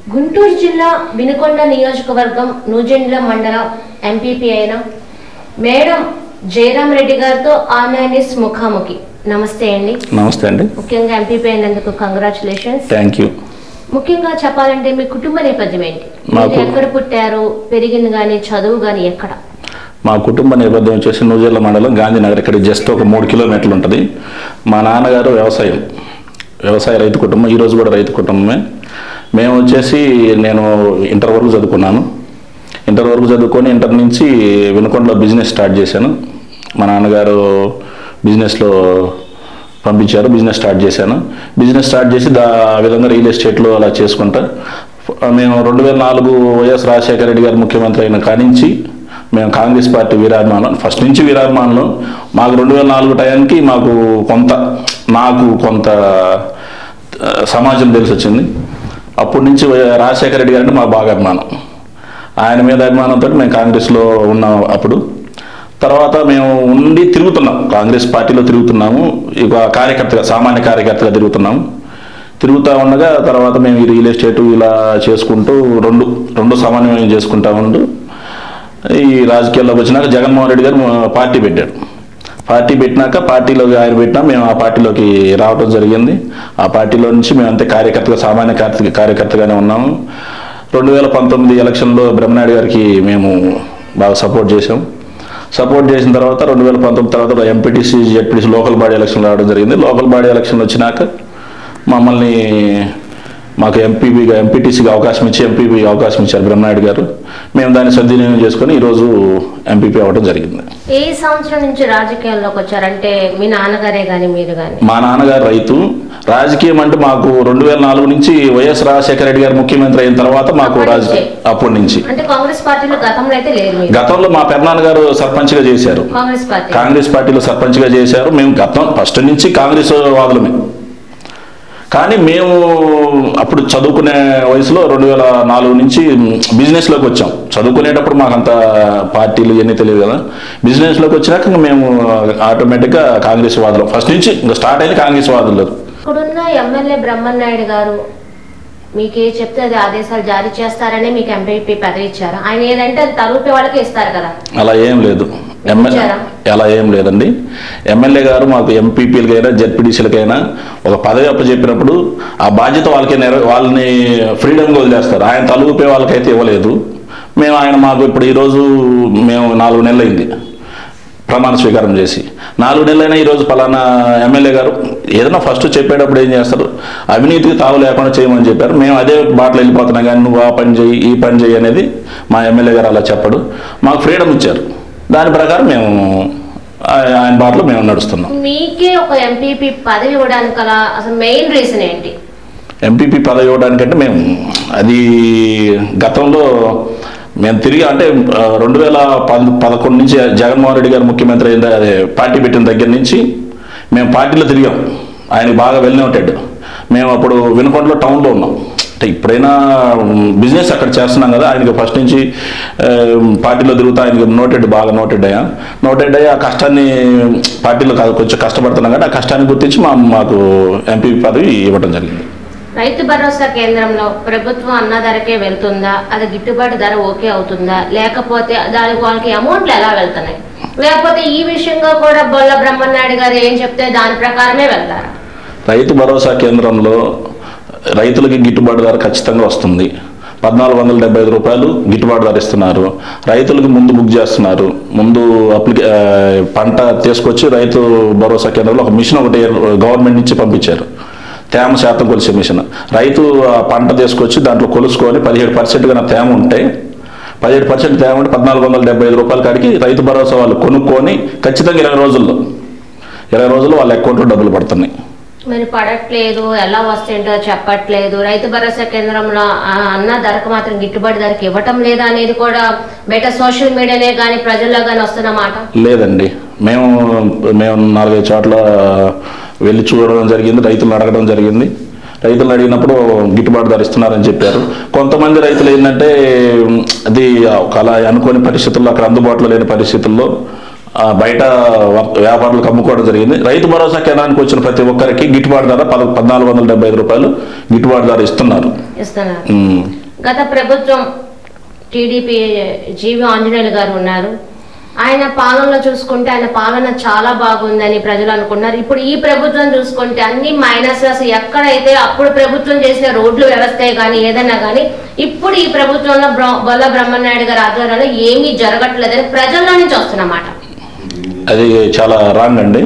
గుంటూరు జిల్లా వినుకొండ నియోజకవర్గం నూజెండ్ల మండలం ఎంపీపీ అయిన మేడం జయరాం రెడ్డి గారితో ఆన్లైనిస్ ముఖాముఖి నమస్తే అండి నమస్తే అండి ముఖ్యంగా ఎంపీపీ అయినందుకు కంగ్రాచులేషన్స్ థ్యాంక్ యూ ముఖ్యంగా చెప్పాలంటే మీ కుటుంబ నేపథ్యం ఏంటి మాకు- మీరు ఎక్కడ పుట్టారు పెరిగింది కానీ చదువు కానీ ఎక్కడ మా కుటుంబ నేపథ్యం వచ్చేసి నూజెర్ల మండలం గాంధీనగర్ ఇక్కడ జస్ట్ ఒక మూడు కిలోమీటర్లు ఉంటుంది మా నాన్నగారు వ్యవసాయం వ్యవసాయ రైతు కుటుంబం ఈరోజు కూడా రైతు కుటుంబమే మేము వచ్చేసి నేను ఇంటర్ వరకు చదువుకున్నాను ఇంటర్ వరకు చదువుకొని ఇంటర్ నుంచి వినుకొండలో బిజినెస్ స్టార్ట్ చేశాను మా నాన్నగారు బిజినెస్లో పంపించారు బిజినెస్ స్టార్ట్ చేశాను బిజినెస్ స్టార్ట్ చేసి దా ఆ విధంగా రియల్ ఎస్టేట్లో అలా చేసుకుంటా మేము రెండు వేల నాలుగు వైఎస్ రాజశేఖర రెడ్డి గారు ముఖ్యమంత్రి అయిన కానించి మేము కాంగ్రెస్ పార్టీ వీరాభిమానం ఫస్ట్ నుంచి వీరాభిమానులు మాకు రెండు వేల నాలుగు టయానికి మాకు కొంత నాకు కొంత ఆ, సమాజం తెలిసి వచ్చింది అప్పటి నుంచి వై- రాజశేఖర రెడ్డి గారు అంటే మాకు బాగా అభిమానం ఆయన మీద అభిమానంతో మేము కాంగ్రెస్లో ఉన్నాం అప్పుడు తర్వాత మేము ఉండి తిరుగుతున్నాం కాంగ్రెస్ పార్టీలో తిరుగుతున్నాము ఇక కార్యకర్తగా సామాన్య కార్యకర్తగా తిరుగుతున్నాము తిరుగుతూ ఉండగా తర్వాత మేము ఈ రియల్ ఎస్టేట్ ఇలా చేసుకుంటూ రెండు రెండు సమన్వయం చేసుకుంటా ఉంటూ ఈ రాజకీయాల్లోకి వచ్చినాక జగన్మోహన్ రెడ్డి గారు మా పార్టీ పెట్టారు పార్టీ పెట్టినాక పార్టీలోకి ఆయన పెట్టినా మేము ఆ పార్టీలోకి రావడం జరిగింది ఆ పార్టీలో నుంచి మేము అంతే కార్యకర్తగా సామాన్య కార్తీ కార్యకర్తగానే ఉన్నాము రెండు వేల పంతొమ్మిది ఎలక్షన్లో బ్రహ్మనాయుడు గారికి మేము బాగా సపోర్ట్ చేసాం సపోర్ట్ చేసిన తర్వాత రెండు వేల పంతొమ్మిది తర్వాత MPTC ZPTC local body election రావడం జరిగింది లోకల్ బాడీ ఎలక్షన్ వచ్చినాక మమ్మల్ని మాకు ఎంపీబీగా ఎంపీటీసీగా అవకాశం ఇచ్చి ఎంపీపీ అవకాశం ఇచ్చారు బ్రహ్మనాయుడు గారు మేము దాన్ని సద్వినియోగం చేసుకొని ఈరోజు ఎంపీపీ అవ్వడం జరిగింది ఏ సంవత్సరం నుంచి రాజకీయాల్లోకి వచ్చారంటే మీ నాన్నగారే కానీ మీరు కానీ మా నాన్నగారు రైతు రాజకీయం అంటే మాకు రెండు వేల నాలుగు నుంచి వైఎస్ రాజశేఖర రెడ్డి గారు ముఖ్యమంత్రి అయిన తర్వాత మాకు అప్పటి రాజకీయం నుంచే. అప్పటి నుంచి అంటే కాంగ్రెస్ పార్టీలో గతంలో అయితే లేదు మీరు గతంలో మా పెద్దనాన్న గారు సర్పంచ్గా చేశారు కాంగ్రెస్ పార్టీ కాంగ్రెస్ పార్టీలో సర్పంచ్గా చేశారు మేము గతం ఫస్ట్ నుంచి కాంగ్రెస్ వాదులమే కానీ మేము అప్పుడు చదువుకునే వయసులో రెండు వేల నాలుగు నుంచి బిజినెస్లోకి వచ్చాం చదువుకునేటప్పుడు మాకు అంత పార్టీలు ఇవన్నీ తెలియదు కదా బిజినెస్లోకి వచ్చినాక ఇంక మేము ఆటోమేటిక్గా కాంగ్రెస్ వాదులు ఫస్ట్ నుంచి ఇంకా స్టార్ట్ అయింది కాంగ్రెస్ వాదులు ఇప్పుడున్న ఎమ్మెల్యే బ్రహ్మనాయుడు గారు మీకు ఏ చెప్తే అది ఆదేశాలు జారీ చేస్తారని మీకు ఎంపీపీ పదవి ఇచ్చారు ఆయన ఏదంటే అది తలూపే వాళ్ళకే ఇస్తారు కదా అలా ఏం లేదు ఎమ్మెల్యే ఇచ్చారా? అలా ఏం లేదండి ఎమ్మెల్యే గారు మాకు ఎంపీపీలకైనా జెడ్పీటీసీలకైనా ఒక పదవి అప్పచెప్పినప్పుడు ఆ బాధ్యత వాళ్ళకి నెర వాళ్ళని ఫ్రీడమ్గా వదిలేస్తారు ఆయన తలుపే వాళ్ళకైతే ఇవ్వలేదు మేము ఆయన మాకు ఇప్పుడు ఈరోజు మేము నాలుగు నెలలు అయింది ప్రమాణ స్వీకారం చేసి నాలుగు నెలలైనా ఈరోజు పలానా ఎమ్మెల్యే గారు ఏదైనా ఫస్ట్ చెప్పేటప్పుడు ఏం చేస్తారు అవినీతికి తావు లేకుండా చేయమని చెప్పారు మేము అదే బాటలో వెళ్ళిపోతున్నాం కానీ నువ్వు ఆ పని చేయి ఈ పని చేయి అనేది మా ఎమ్మెల్యే గారు అలా చెప్పడు మాకు ఫ్రీడమ్ ఇచ్చారు దాని ప్రకారం మేము ఆ- ఆయన బాటలో మేము నడుస్తున్నాం మీకే ఒక ఎంపీపీ పదవి ఇవ్వడానికి గల అసలు మెయిన్ రీజన్ ఏంటి ఎంపీపీ పదవి ఇవ్వడానికంటే మేము అది గతంలో మేము తిరిగి అంటే ఆ, రెండు వేల పద పదకొండు నుంచి జగన్మోహన్ రెడ్డి గారు ముఖ్యమంత్రి అయిన అదే పార్టీ పెట్టిన దగ్గర నుంచి మేము పార్టీలో తిరిగాం ఆయనకి బాగా వెళ్ళి ఉంటాడు మేము అప్పుడు వినుకొండలో టౌన్లో ఉన్నాం అంటే ఇప్పుడైనా బిజినెస్ అక్కడ చేస్తున్నాం కదా ఆయనకి ఫస్ట్ నుంచి ఆ, పార్టీలో తిరుగుతా ఆయనకి నోటెడ్ బాగా నోటెడ్ అయ్యా నోటెడ్ అయ్యి ఆ కష్టాన్ని పార్టీలో కాదు కొంచెం కష్టపడుతున్నాం కాబట్టి ఆ కష్టాన్ని గుర్తించి మా మాకు ఎంపీ పదవి ఇవ్వడం జరిగింది రైతు భరోసా కేంద్రంలో ప్రభుత్వం అన్న ధరకే వెళ్తుందా అది గిట్టుబాటు ధర ఓకే అవుతుందా లేకపోతే దానికి వాళ్ళకి అమౌంట్లు ఎలా వెళ్తున్నాయి లేకపోతే ఈ విషయంగా కూడా బొల్ల బ్రహ్మనాయుడు గారు ఏం చెప్తే దాని ప్రకారమే వెళ్తారా రైతు భరోసా కేంద్రంలో రైతులకి గిట్టుబాటు ధర ఖచ్చితంగా వస్తుంది పద్నాలుగు వందల డెబ్బై ఐదు రూపాయలు గిట్టుబాటు ధర ఇస్తున్నారు రైతులకు ముందు బుక్ చేస్తున్నారు ముందు అప్లికే ఆ, పంట తీసుకొచ్చి రైతు భరోసా కేంద్రంలో ఒక మిషన్ ఒకటి గవర్నమెంట్ నుంచి పంపించారు తేమ శాతం కొలిసే మిషన్ రైతు ఆ పంట తీసుకొచ్చి దాంట్లో కొలుసుకొని పదిహేడు పర్సెంట్ కన్నా తేమ ఉంటే పదిహేడు పర్సెంట్ తేమ ఉంటే పద్నాలుగు వందల డెబ్బై ఐదు రూపాయల కాడికి రైతు భరోసా వాళ్ళు కొనుక్కొని ఖచ్చితంగా ఇరవై రోజుల్లో ఇరవై రోజుల్లో వాళ్ళ అకౌంట్లో డబ్బులు పడుతున్నాయి మరి పడట్లేదు ఎలా వస్తుంటో చెప్పట్లేదు రైతు భరోసా కేంద్రంలో ఆ అన్న ధరకు మాత్రం గిట్టుబాటు ధరకు ఇవ్వటం లేదా అనేది కూడా బయట సోషల్ మీడియానే కానీ ప్రజల్లో కానీ వస్తున్న మాట లేదండి మేము మేము నాలుగైదు చోట్ల వెళ్ళి చూడడం జరిగింది రైతులను అడగడం జరిగింది రైతులను అడిగినప్పుడు గిట్టుబాటు ధర ఇస్తున్నారని చెప్పారు కొంతమంది రైతులు ఏంటంటే అది ఒక అలా అనుకోని పరిస్థితుల్లో అక్కడ అందుబాటులో లేని పరిస్థితుల్లో ఆ, బయట వ- వ్యాపారులకు అమ్ముకోవడం జరిగింది రైతు భరోసా కేంద్రానికి వచ్చిన ప్రతి ఒక్కరికి గిట్టుబాటు ధర పద పద్నాలుగు వందల డెబ్బై ఐదు రూపాయలు గిట్టుబాటు ధర ఇస్తున్నారు ఇస్తున్నారు ఉమ్. గత ప్రభుత్వం టీడీపీ జీవి ఆంజనేయులు గారు ఉన్నారు ఆయన పాలనలో చూసుకుంటే ఆయన పాలన చాలా బాగుందని ప్రజలు అనుకున్నారు ఇప్పుడు ఈ ప్రభుత్వం చూసుకుంటే అన్ని మైనసెస్ ఎక్కడైతే అప్పుడు ప్రభుత్వం చేసిన రోడ్లు వ్యవస్థే కానీ ఏదైనా కానీ ఇప్పుడు ఈ ప్రభుత్వంలో బ్ర- బొల్ల బ్రహ్మనాయుడు గారి ఆధ్వర్యంలో ఏమీ జరగట్లేదని ప్రజల్లో నుంచి వస్తున్నమాట అది చాలా రాంగ్ అండి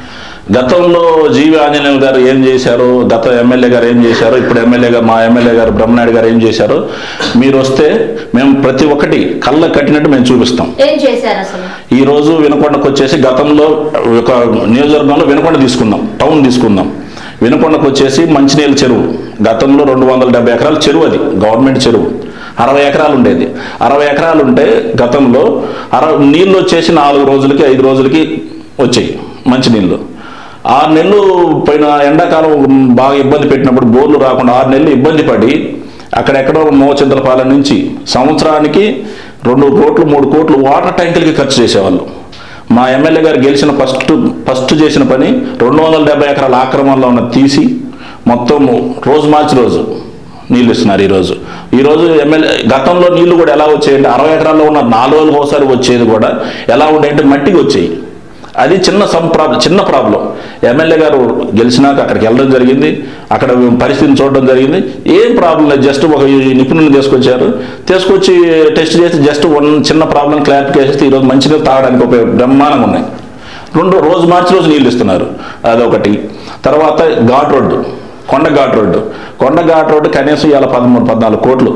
గతంలో జీవి ఆంజనేయులు గారు ఏం చేశారు గత ఎమ్మెల్యే గారు ఏం చేశారు ఇప్పుడు ఎమ్మెల్యే గారు మా ఎమ్మెల్యే గారు బ్రహ్మనాయుడు గారు ఏం చేశారు మీరు వస్తే మేము ప్రతి ఒక్కటి కళ్ళ కట్టినట్టు మేము చూపిస్తాం ఏం చేశారు అసలు ఈ రోజు వినకొండకు వచ్చేసి గతంలో ఒక నియోజకవర్గంలో వినకొండ తీసుకుందాం టౌన్ తీసుకుందాం వినకొండకు వచ్చేసి మంచినీళ్ళ చెరువు గతంలో రెండు వందల డెబ్బై ఎకరాల చెరువు అది గవర్నమెంట్ చెరువు అరవై ఎకరాలు ఉండేది అరవై ఎకరాలు ఉంటే గతంలో అరవై నీళ్ళు వచ్చేసి నాలుగు రోజులకి ఐదు రోజులకి వచ్చాయి మంచినీళ్ళు ఆరు నెలలు పోయిన ఎండాకాలం బాగా ఇబ్బంది పెట్టినప్పుడు బోర్లు రాకుండా ఆరు నెలలు ఇబ్బంది పడి అక్కడెక్కడో మోచింతలపాలెం నుంచి సంవత్సరానికి రెండు కోట్లు మూడు కోట్లు వాటర్ ట్యాంకులకి ఖర్చు చేసేవాళ్ళు మా ఎమ్మెల్యే గారు గెలిచిన ఫస్ట్ ఫస్ట్ చేసిన పని రెండు వందల డెబ్బై ఎకరాల ఆక్రమణలో ఉన్న తీసి మొత్తం రోజు మార్చి రోజు నీళ్ళు ఇస్తున్నారు ఈరోజు ఈరోజు ఎమ్మెల్యే గతంలో నీళ్లు కూడా ఎలా వచ్చాయంటే అరవై ఎకరాల్లో ఉన్న నాలుగు రోజులకు ఒకసారి వచ్చేది కూడా ఎలా ఉండేయంటే మట్టికి వచ్చాయి అది చిన్న సమ్ ప్రాబ్లం చిన్న ప్రాబ్లం ఎమ్మెల్యే గారు గెలిచినాక అక్కడికి వెళ్ళడం జరిగింది అక్కడ పరిస్థితిని చూడడం జరిగింది ఏం ప్రాబ్లం లేదు జస్ట్ ఒక ఈ నిపుణులను తీసుకొచ్చారు తీసుకొచ్చి టెస్ట్ చేసి జస్ట్ వన్ చిన్న ప్రాబ్లం క్లారిఫికేషన్ చేస్తే ఈరోజు మంచినీళ్ళు తాగడానికి ఉపయోగ బ్రహ్మాండంగా ఉన్నాయి రెండు రోజు మార్చి రోజు నీళ్ళు ఇస్తున్నారు అదొకటి తర్వాత ఘాట్ రోడ్డు కొండ ఘాట్ రోడ్డు కొండ ఘాట్ రోడ్డు కనీసం ఇవాళ పదమూడు పద్నాలుగు కోట్లు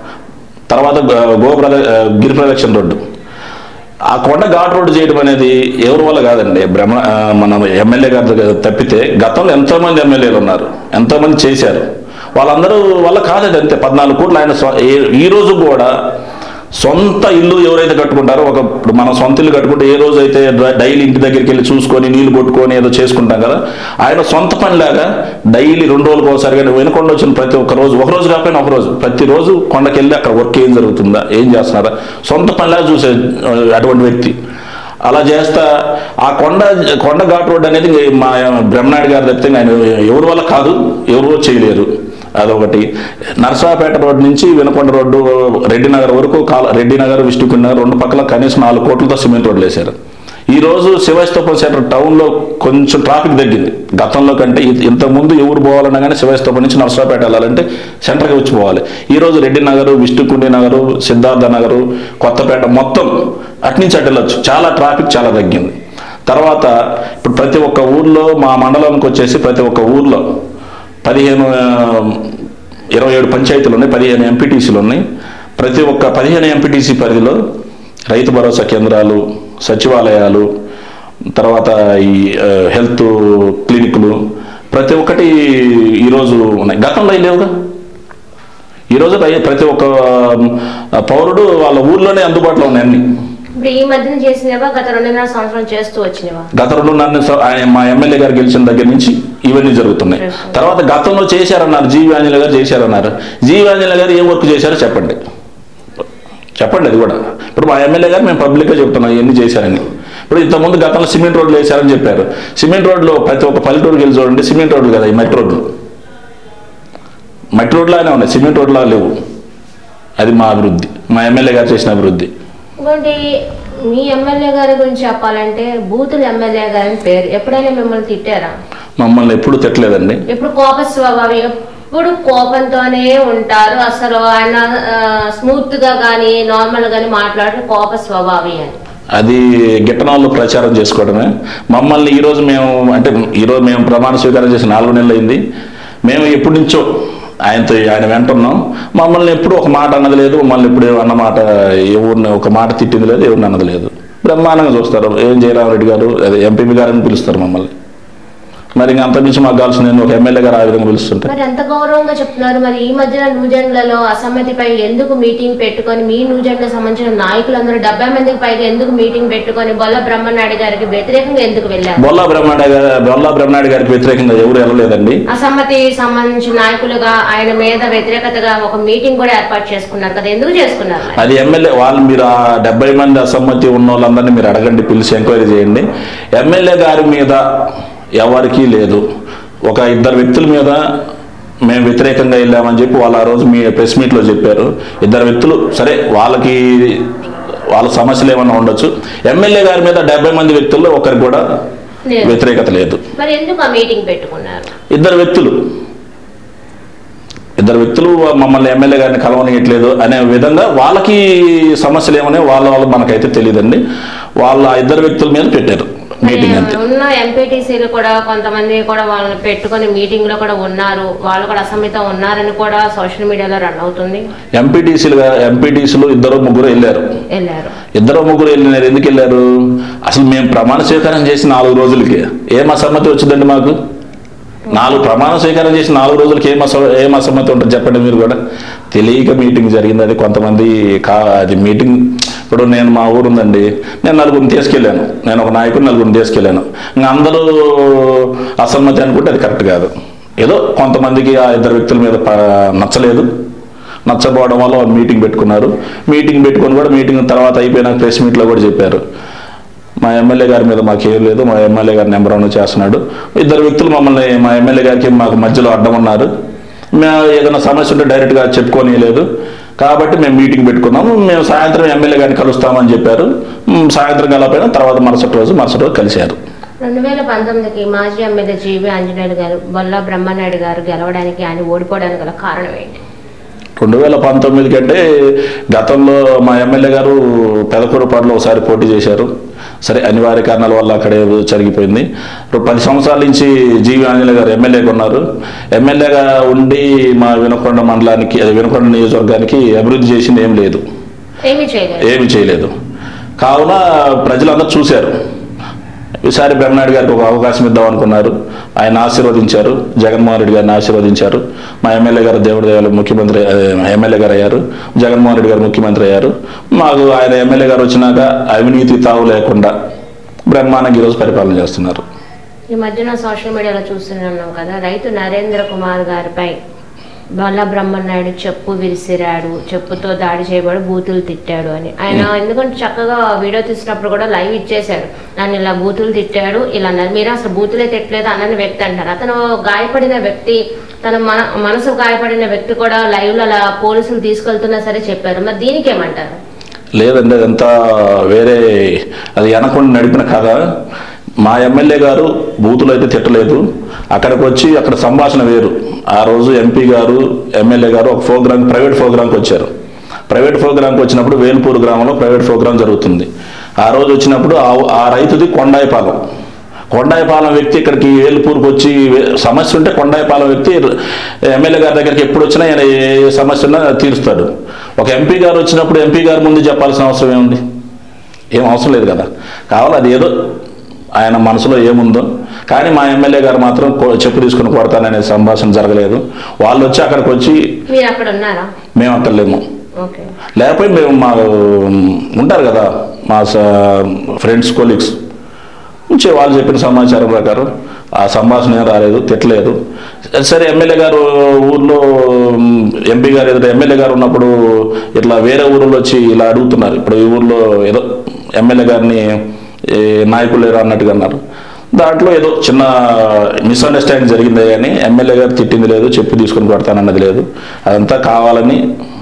తర్వాత గో- గో ప్రద గిరి ప్రదక్షిణ రోడ్డు ఆ కొండ ఘాట్ రోడ్డు చేయడం అనేది ఎవరి వల్ల కాదండి బ్రహ్మ ఆ, మన ఎమ్మెల్యే గారి దగ్గర తప్పితే గతంలో ఎంతో మంది ఎమ్మెల్యేలు ఉన్నారు ఎంతో మంది చేశారు వాళ్ళందరూ వల్ల కాదండి అంతే పద్నాలుగు కోట్లు ఆయన స్వ- ఏ- ఈ రోజు కూడా సొంత ఇల్లు ఎవరైతే కట్టుకుంటారో ఒక ఇప్పుడు మనం సొంత ఇల్లు కట్టుకుంటే ఏ రోజు అయితే డైలీ ఇంటి దగ్గరికి వెళ్ళి చూసుకొని నీళ్లు కొట్టుకొని ఏదో చేసుకుంటాం కదా ఆయన సొంత పనిలాగా డైలీ రెండు రోజులకు ఒకసారి కానీ వెనుకొండ వచ్చిన ప్రతి ఒక్క రోజు ఒక రోజు కాకపోయినా ఒక రోజు ప్రతిరోజు కొండకి వెళ్ళి అక్కడ వర్క్ ఏం జరుగుతుందా ఏం చేస్తున్నారా సొంత పనిలాగా చూసే ఆ, అటువంటి వ్యక్తి అలా చేస్తా ఆ కొండ కొండ ఘాట్ రోడ్ అనేది ఇంక మా బ్రహ్మనాయుడు గారు తప్పితే ఆయన ఎవరి వల్ల కాదు ఎవరు చేయలేరు అదొకటి నరసరాపేట రోడ్ నుంచి వినకొండ రోడ్డు రెడ్డి నగర్ వరకు కాల రెడ్డి నగర్ విష్ణుకుండ నగర్ రెండు పక్కల కనీసం నాలుగు కోట్లతో సిమెంట్ రోడ్లు వేశారు ఈ రోజు శివస్తూపం సెంటర్ టౌన్లో కొంచెం ట్రాఫిక్ తగ్గింది గతంలో కంటే ఇ- ఇంతకుముందు ఎవరు పోవాలన్నా కానీ శివస్తూపం నుంచి నరసరాపేట వెళ్ళాలంటే సెంటర్కి వచ్చి పోవాలి ఈ రోజు రెడ్డి నగరు విష్ణుకుండి నగరు సిద్ధార్థ నగరు కొత్తపేట మొత్తం అట్నుంచి అటు వెళ్ళొచ్చు చాలా ట్రాఫిక్ చాలా తగ్గింది తర్వాత ఇప్పుడు ప్రతి ఒక్క ఊర్లో మా మండలానికి వచ్చేసి ప్రతి ఒక్క ఊర్లో పదిహేను ఆ, ఇరవై ఏడు పంచాయతీలు ఉన్నాయి పదిహేను ఎంపీటీసీలు ఉన్నాయి ప్రతి ఒక్క పదిహేను ఎంపీటీసీ పరిధిలో రైతు భరోసా కేంద్రాలు సచివాలయాలు తర్వాత ఈ ఆ, హెల్త్ క్లినిక్లు ప్రతి ఒక్కటి ఈరోజు ఉన్నాయి గతంలో అవి లేవుగా ఈరోజు రై- ప్రతి ఒక్క ఆ, పౌరుడు వాళ్ళ ఊర్లోనే అందుబాటులో ఉన్నాయి అన్ని ఇప్పుడు ఈ మధ్యన చేసినవా గత రెండున్నర సంవత్సరం చేస్తూ వచ్చినవా గత రెండున్నర సం- ఆయన మా ఎమ్మెల్యే గారు గెలిచిన దగ్గర నుంచి ఇవన్నీ జరుగుతున్నాయి తర్వాత గతంలో చేశారన్నారు జీవి ఆంజనేయ గారు చేశారన్నారు జీవి ఆంజనేయ గారు ఏ వర్క్ చేశారో చెప్పండి చెప్పండి అది కూడా ఇప్పుడు మా ఎమ్మెల్యే గారు మేము పబ్లిక్గా చెప్తున్నాం ఇవన్నీ చేశారని ఇప్పుడు ఇంతకుముందు గతంలో సిమెంట్ రోడ్లు వేశారని చెప్పారు సిమెంట్ రోడ్లో ప్రతి ఒక్క పల్లెటూరుకి వెళ్ళి చూడండి సిమెంట్ రోడ్లు కదా ఈ మట్టి రోడ్లు మట్టి రోడ్లానే ఉన్నాయి సిమెంట్ రోడ్లా లేవు అది మా అభివృద్ధి మా ఎమ్మెల్యే గారు చేసిన అభివృద్ధి ఇంకోటి మీ ఎమ్మెల్యే గారి గురించి చెప్పాలంటే బూతుల ఎమ్మెల్యే గారి పేరు ఎప్పుడైనా మిమ్మల్ని తిట్టారా మమ్మల్ని ఎప్పుడు తిట్టలేదండి ఎప్పుడు కోప స్వభావం ఎప్పుడు కోపంతోనే ఉంటారు అసలు ఆయన స్మూత్ గా కానీ నార్మల్ గానీ మాట్లాడే కోప స్వభావి అని అది గిట్టనాళ్ళు ప్రచారం చేసుకోవడమే మమ్మల్ని ఈరోజు మేము అంటే ఈరోజు మేము ప్రమాణ స్వీకారం చేసి నాలుగు నెలలు అయింది మేము ఎప్పటి నుంచో ఆయనతో ఆయన వెంటున్నాం మమ్మల్ని ఎప్పుడు ఒక మాట అన్నది లేదు మమ్మల్ని ఎప్పుడు అన్న మాట ఎవరిని ఒక మాట తిట్టింది లేదు ఎవరిని అన్నది లేదు బ్రహ్మాండంగా చూస్తారు ఏం జయరామరెడ్డి గారు అదే ఎంపీపీ గారని పిలుస్తారు మమ్మల్ని మరి ఇంక అంతకుమించి మాకు కావాల్సిన నేను ఒక ఎమ్మెల్యే గారు ఆ విధంగా పిలుస్తుంటే మరి ఎంత గౌరవంగా చెప్తున్నారు మరి ఈ మధ్యన న్యూజెండ్లలో అసమ్మతిపై ఎందుకు మీటింగ్ పెట్టుకొని మీ న్యూజెండ్లకు సంబంధించిన నాయకులందరూ డెబ్బై మందికి పైగా ఎందుకు మీటింగ్ పెట్టుకొని బొల్ల బ్రహ్మనాయుడు గారికి వ్యతిరేకంగా ఎందుకు వెళ్ళారు బొల్లా బ్రహ్మనాయుడు గారు బొల్లా బ్రహ్మనాయుడు గారికి వ్యతిరేకంగా ఎవరు వెళ్ళలేదండి అసమ్మతి సంబంధించిన నాయకులుగా ఆయన మీద వ్యతిరేకతగా ఒక మీటింగ్ కూడా ఏర్పాటు చేసుకున్నారు కదా ఎందుకు చేసుకున్నారు మరి? అది ఎమ్మెల్యే వాళ్ళు మీరు ఆ డెబ్బై మంది అసమ్మతి ఉన్న వాళ్ళందరినీ మీరు అడగండి పిలిచి ఎంక్వైరీ చేయండి ఎమ్మెల్యే గారి మీద ఎవరికీ లేదు ఒక ఇద్దరు వ్యక్తుల మీద మేము వ్యతిరేకంగా వెళ్ళామని చెప్పి వాళ్ళు ఆ రోజు మీ ప్రెస్ మీట్లో చెప్పారు ఇద్దరు వ్యక్తులు సరే వాళ్ళకి వాళ్ళ సమస్యలు ఏమైనా ఉండొచ్చు ఎమ్మెల్యే గారి మీద డెబ్బై మంది వ్యక్తుల్లో ఒకరికి కూడా లేదు. వ్యతిరేకత లేదు మరి ఎందుకు ఆ మీటింగ్ పెట్టుకున్నారు ఇద్దరు వ్యక్తులు ఇద్దరు వ్యక్తులు మమ్మల్ని ఎమ్మెల్యే గారిని కలవనియట్లేదు అనే విధంగా వాళ్ళకి సమస్యలు ఏమనే వాళ్ళ వాళ్ళు మనకైతే తెలియదండి వాళ్ళ ఆ ఇద్దరు వ్యక్తుల మీద పెట్టారు మీటింగ్ అంతే ఉన్న ఎంపీటీసీలు కూడా కొంతమంది కూడా వాళ్ళని పెట్టుకొని మీటింగ్ లో కూడా ఉన్నారు వాళ్ళు కూడా అసమ్మితం ఉన్నారని కూడా సోషల్ మీడియాలో రన్ అవుతుంది ఎంపీటీసీలు ఎంపీటీసీలు ఇద్దరు ముగ్గురు వెళ్ళారు వెళ్ళారు ఇద్దరు ముగ్గురు వెళ్ళినారు ఎందుకు వెళ్ళారు అసలు మేము ప్రమాణ స్వీకారం చేసి నాలుగు రోజులకి ఏం అసమ్మతి వచ్చిందండి మాకు నాలుగు ప్రమాణ స్వీకారం చేసి నాలుగు రోజులకి ఏం అస ఏం అసమ్మతి ఉంటుంది చెప్పండి మీరు కూడా తెలియక మీటింగ్ జరిగింది అది కొంతమంది కా అది మీటింగ్ ఇప్పుడు నేను మా ఊరు ఉందండి నేను నలుగురిని తీసుకెళ్ళాను నేను ఒక నాయకుడు నలుగురిని తీసుకెళ్ళాను ఇంకా అందరూ అసమ్మతి అనుకుంటే అది కరెక్ట్ కాదు ఏదో కొంతమందికి ఆ ఇద్దరు వ్యక్తుల మీద ప- నచ్చలేదు నచ్చపోవడం వల్ల వాళ్ళు మీటింగ్ పెట్టుకున్నారు మీటింగ్ పెట్టుకొని కూడా మీటింగ్ తర్వాత అయిపోయినాక ప్రెస్ మీట్లో కూడా చెప్పారు మా ఎమ్మెల్యే గారి మీద మాకేం లేదు మా ఎమ్మెల్యే గారి నెంబర్ వన్ చేస్తున్నాడు ఇద్దరు వ్యక్తులు మమ్మల్ని మా ఎమ్మెల్యే గారికి మాకు మధ్యలో అడ్డం ఉన్నారు మేము ఏదైనా సమస్య ఉంటే డైరెక్ట్గా చెప్పుకొని లేదు కాబట్టి మేము మీటింగ్ పెట్టుకున్నాము మేము సాయంత్రం ఎమ్మెల్యే గారిని కలుస్తామని చెప్పారు మ్, సాయంత్రం కలపైన తర్వాత మరుసటి రోజు మరుసటి రోజు కలిశారు రెండు వేల పంతొమ్మిదికి మాజీ ఎమ్మెల్యే జీవి ఆంజనేయులు గారు బొల్ల బ్రహ్మనాయుడు గారు గెలవడానికి ఆయన ఓడిపోవడానికి గల కారణం ఏంటి రెండు వేల పంతొమ్మిది కంటే గతంలో మా ఎమ్మెల్యే గారు పెదకూరుపాడులో ఒకసారి పోటీ చేశారు సరే అనివార్య కారణాల వల్ల అక్కడే జరిగిపోయింది ఇప్పుడు పది సంవత్సరాల నుంచి జీవి ఆంజనేయ గారు ఎమ్మెల్యేగా ఉన్నారు ఎమ్మెల్యేగా ఉండి మా వినకొండ మండలానికి అదే వినకొండ నియోజకవర్గానికి అభివృద్ధి చేసింది ఏం లేదు ఏమీ చేయలేదు ఏమి చేయలేదు కావున ప్రజలందరూ చూశారు ఈసారి బ్రహ్మనాయుడు గారికి ఒక అవకాశం ఇద్దాం అనుకున్నారు ఆయన ఆశీర్వదించారు జగన్మోహన్ రెడ్డి గారిని ఆశీర్వదించారు మా ఎమ్మెల్యే గారు దేవుడి దేవాలయం ముఖ్యమంత్రి అదే, ఎమ్మెల్యే గారు అయ్యారు జగన్మోహన్ రెడ్డి గారు ముఖ్యమంత్రి అయ్యారు మాకు ఆయన ఎమ్మెల్యే గారు వచ్చినాక అవినీతి తావు లేకుండా బ్రహ్మాండంగా ఈరోజు పరిపాలన చేస్తున్నారు ఈ మధ్యన సోషల్ మీడియాలో చూస్తున్నాం కదా రైతు నరేంద్ర కుమార్ గారిపై బొల్ల బ్రహ్మనాయుడు చెప్పు విరిసిరాడు చెప్పుతో దాడి చేయబడి బూతులు తిట్టాడు అని ఆయన ఎందుకంటే చక్కగా వీడియో తీసినప్పుడు కూడా లైవ్ ఇచ్చేశాడు నన్ను ఇలా బూతులు తిట్టాడు ఇలా అన్నారు మీరు అసలు బూతులే తిట్టలేదు అన్నని వ్యక్తి అంటారు అతను గాయపడిన వ్యక్తి తన మన మనసు గాయపడిన వ్యక్తి కూడా లైవ్ లో అలా పోలీసులు తీసుకెళ్తున్నా సరే చెప్పారు మరి దీనికి ఏమంటారు లేదండి అదంతా వేరే అది అనకుండా నడిపిన కథ మా ఎమ్మెల్యే గారు బూతులు అయితే తిట్టలేదు అక్కడికి వచ్చి అక్కడ సంభాషణ వేరు ఆ రోజు ఎంపీ గారు ఎమ్మెల్యే గారు ఒక ప్రోగ్రామ్ ప్రైవేట్ ప్రోగ్రాంకి వచ్చారు ప్రైవేట్ ప్రోగ్రాంకి వచ్చినప్పుడు వేల్పూర్ గ్రామంలో ప్రైవేట్ ప్రోగ్రాం జరుగుతుంది ఆ రోజు వచ్చినప్పుడు ఆ- ఆ రైతుది కొండాయిపాలెం కొండాయిపాలెం వ్యక్తి ఇక్కడికి వేలుపూర్కి వచ్చి వే- సమస్య ఉంటే కొండాయిపాలెం వ్యక్తి ఎమ్మెల్యే గారి దగ్గరికి ఎప్పుడు వచ్చినా ఆయన ఏ ఏ సమస్య ఉన్నా తీరుస్తాడు ఒక ఎంపీ గారు వచ్చినప్పుడు ఎంపీ గారి ముందు చెప్పాల్సిన అవసరం ఏముంది ఏం అవసరం లేదు కదా కావాలి అది ఏదో ఆయన మనసులో ఏముందో కానీ మా ఎమ్మెల్యే గారు మాత్రం కో- చెప్పు తీసుకుని కొడతాననే సంభాషణ జరగలేదు వాళ్ళు వచ్చి అక్కడికి వచ్చి మీరు అక్కడ ఉన్నారా మేము అక్కడ లేము ఓకే లేకపోతే మేము మా ఉంటారు కదా మా ఫ్రెండ్స్ కొలీగ్స్ ఉంచే వాళ్ళు చెప్పిన సమాచారం ప్రకారం ఆ సంభాషణ ఏం రాలేదు తిట్టలేదు సరే ఎమ్మెల్యే గారు ఊర్లో ఎంపీ గారు ఎదుట ఎమ్మెల్యే గారు ఉన్నప్పుడు ఇట్లా వేరే ఊర్లో వచ్చి ఇలా అడుగుతున్నారు ఇప్పుడు ఈ ఊర్లో ఏదో ఎమ్మెల్యే గారిని ఏ, నాయకులు లేరు అన్నట్టుగా అన్నారు దాంట్లో ఏదో చిన్న మిస్అండర్స్టాండింగ్ జరిగింది కానీ ఎమ్మెల్యే గారు తిట్టింది లేదు చెప్పు తీసుకుని కొడతానన్నది లేదు అదంతా కావాలని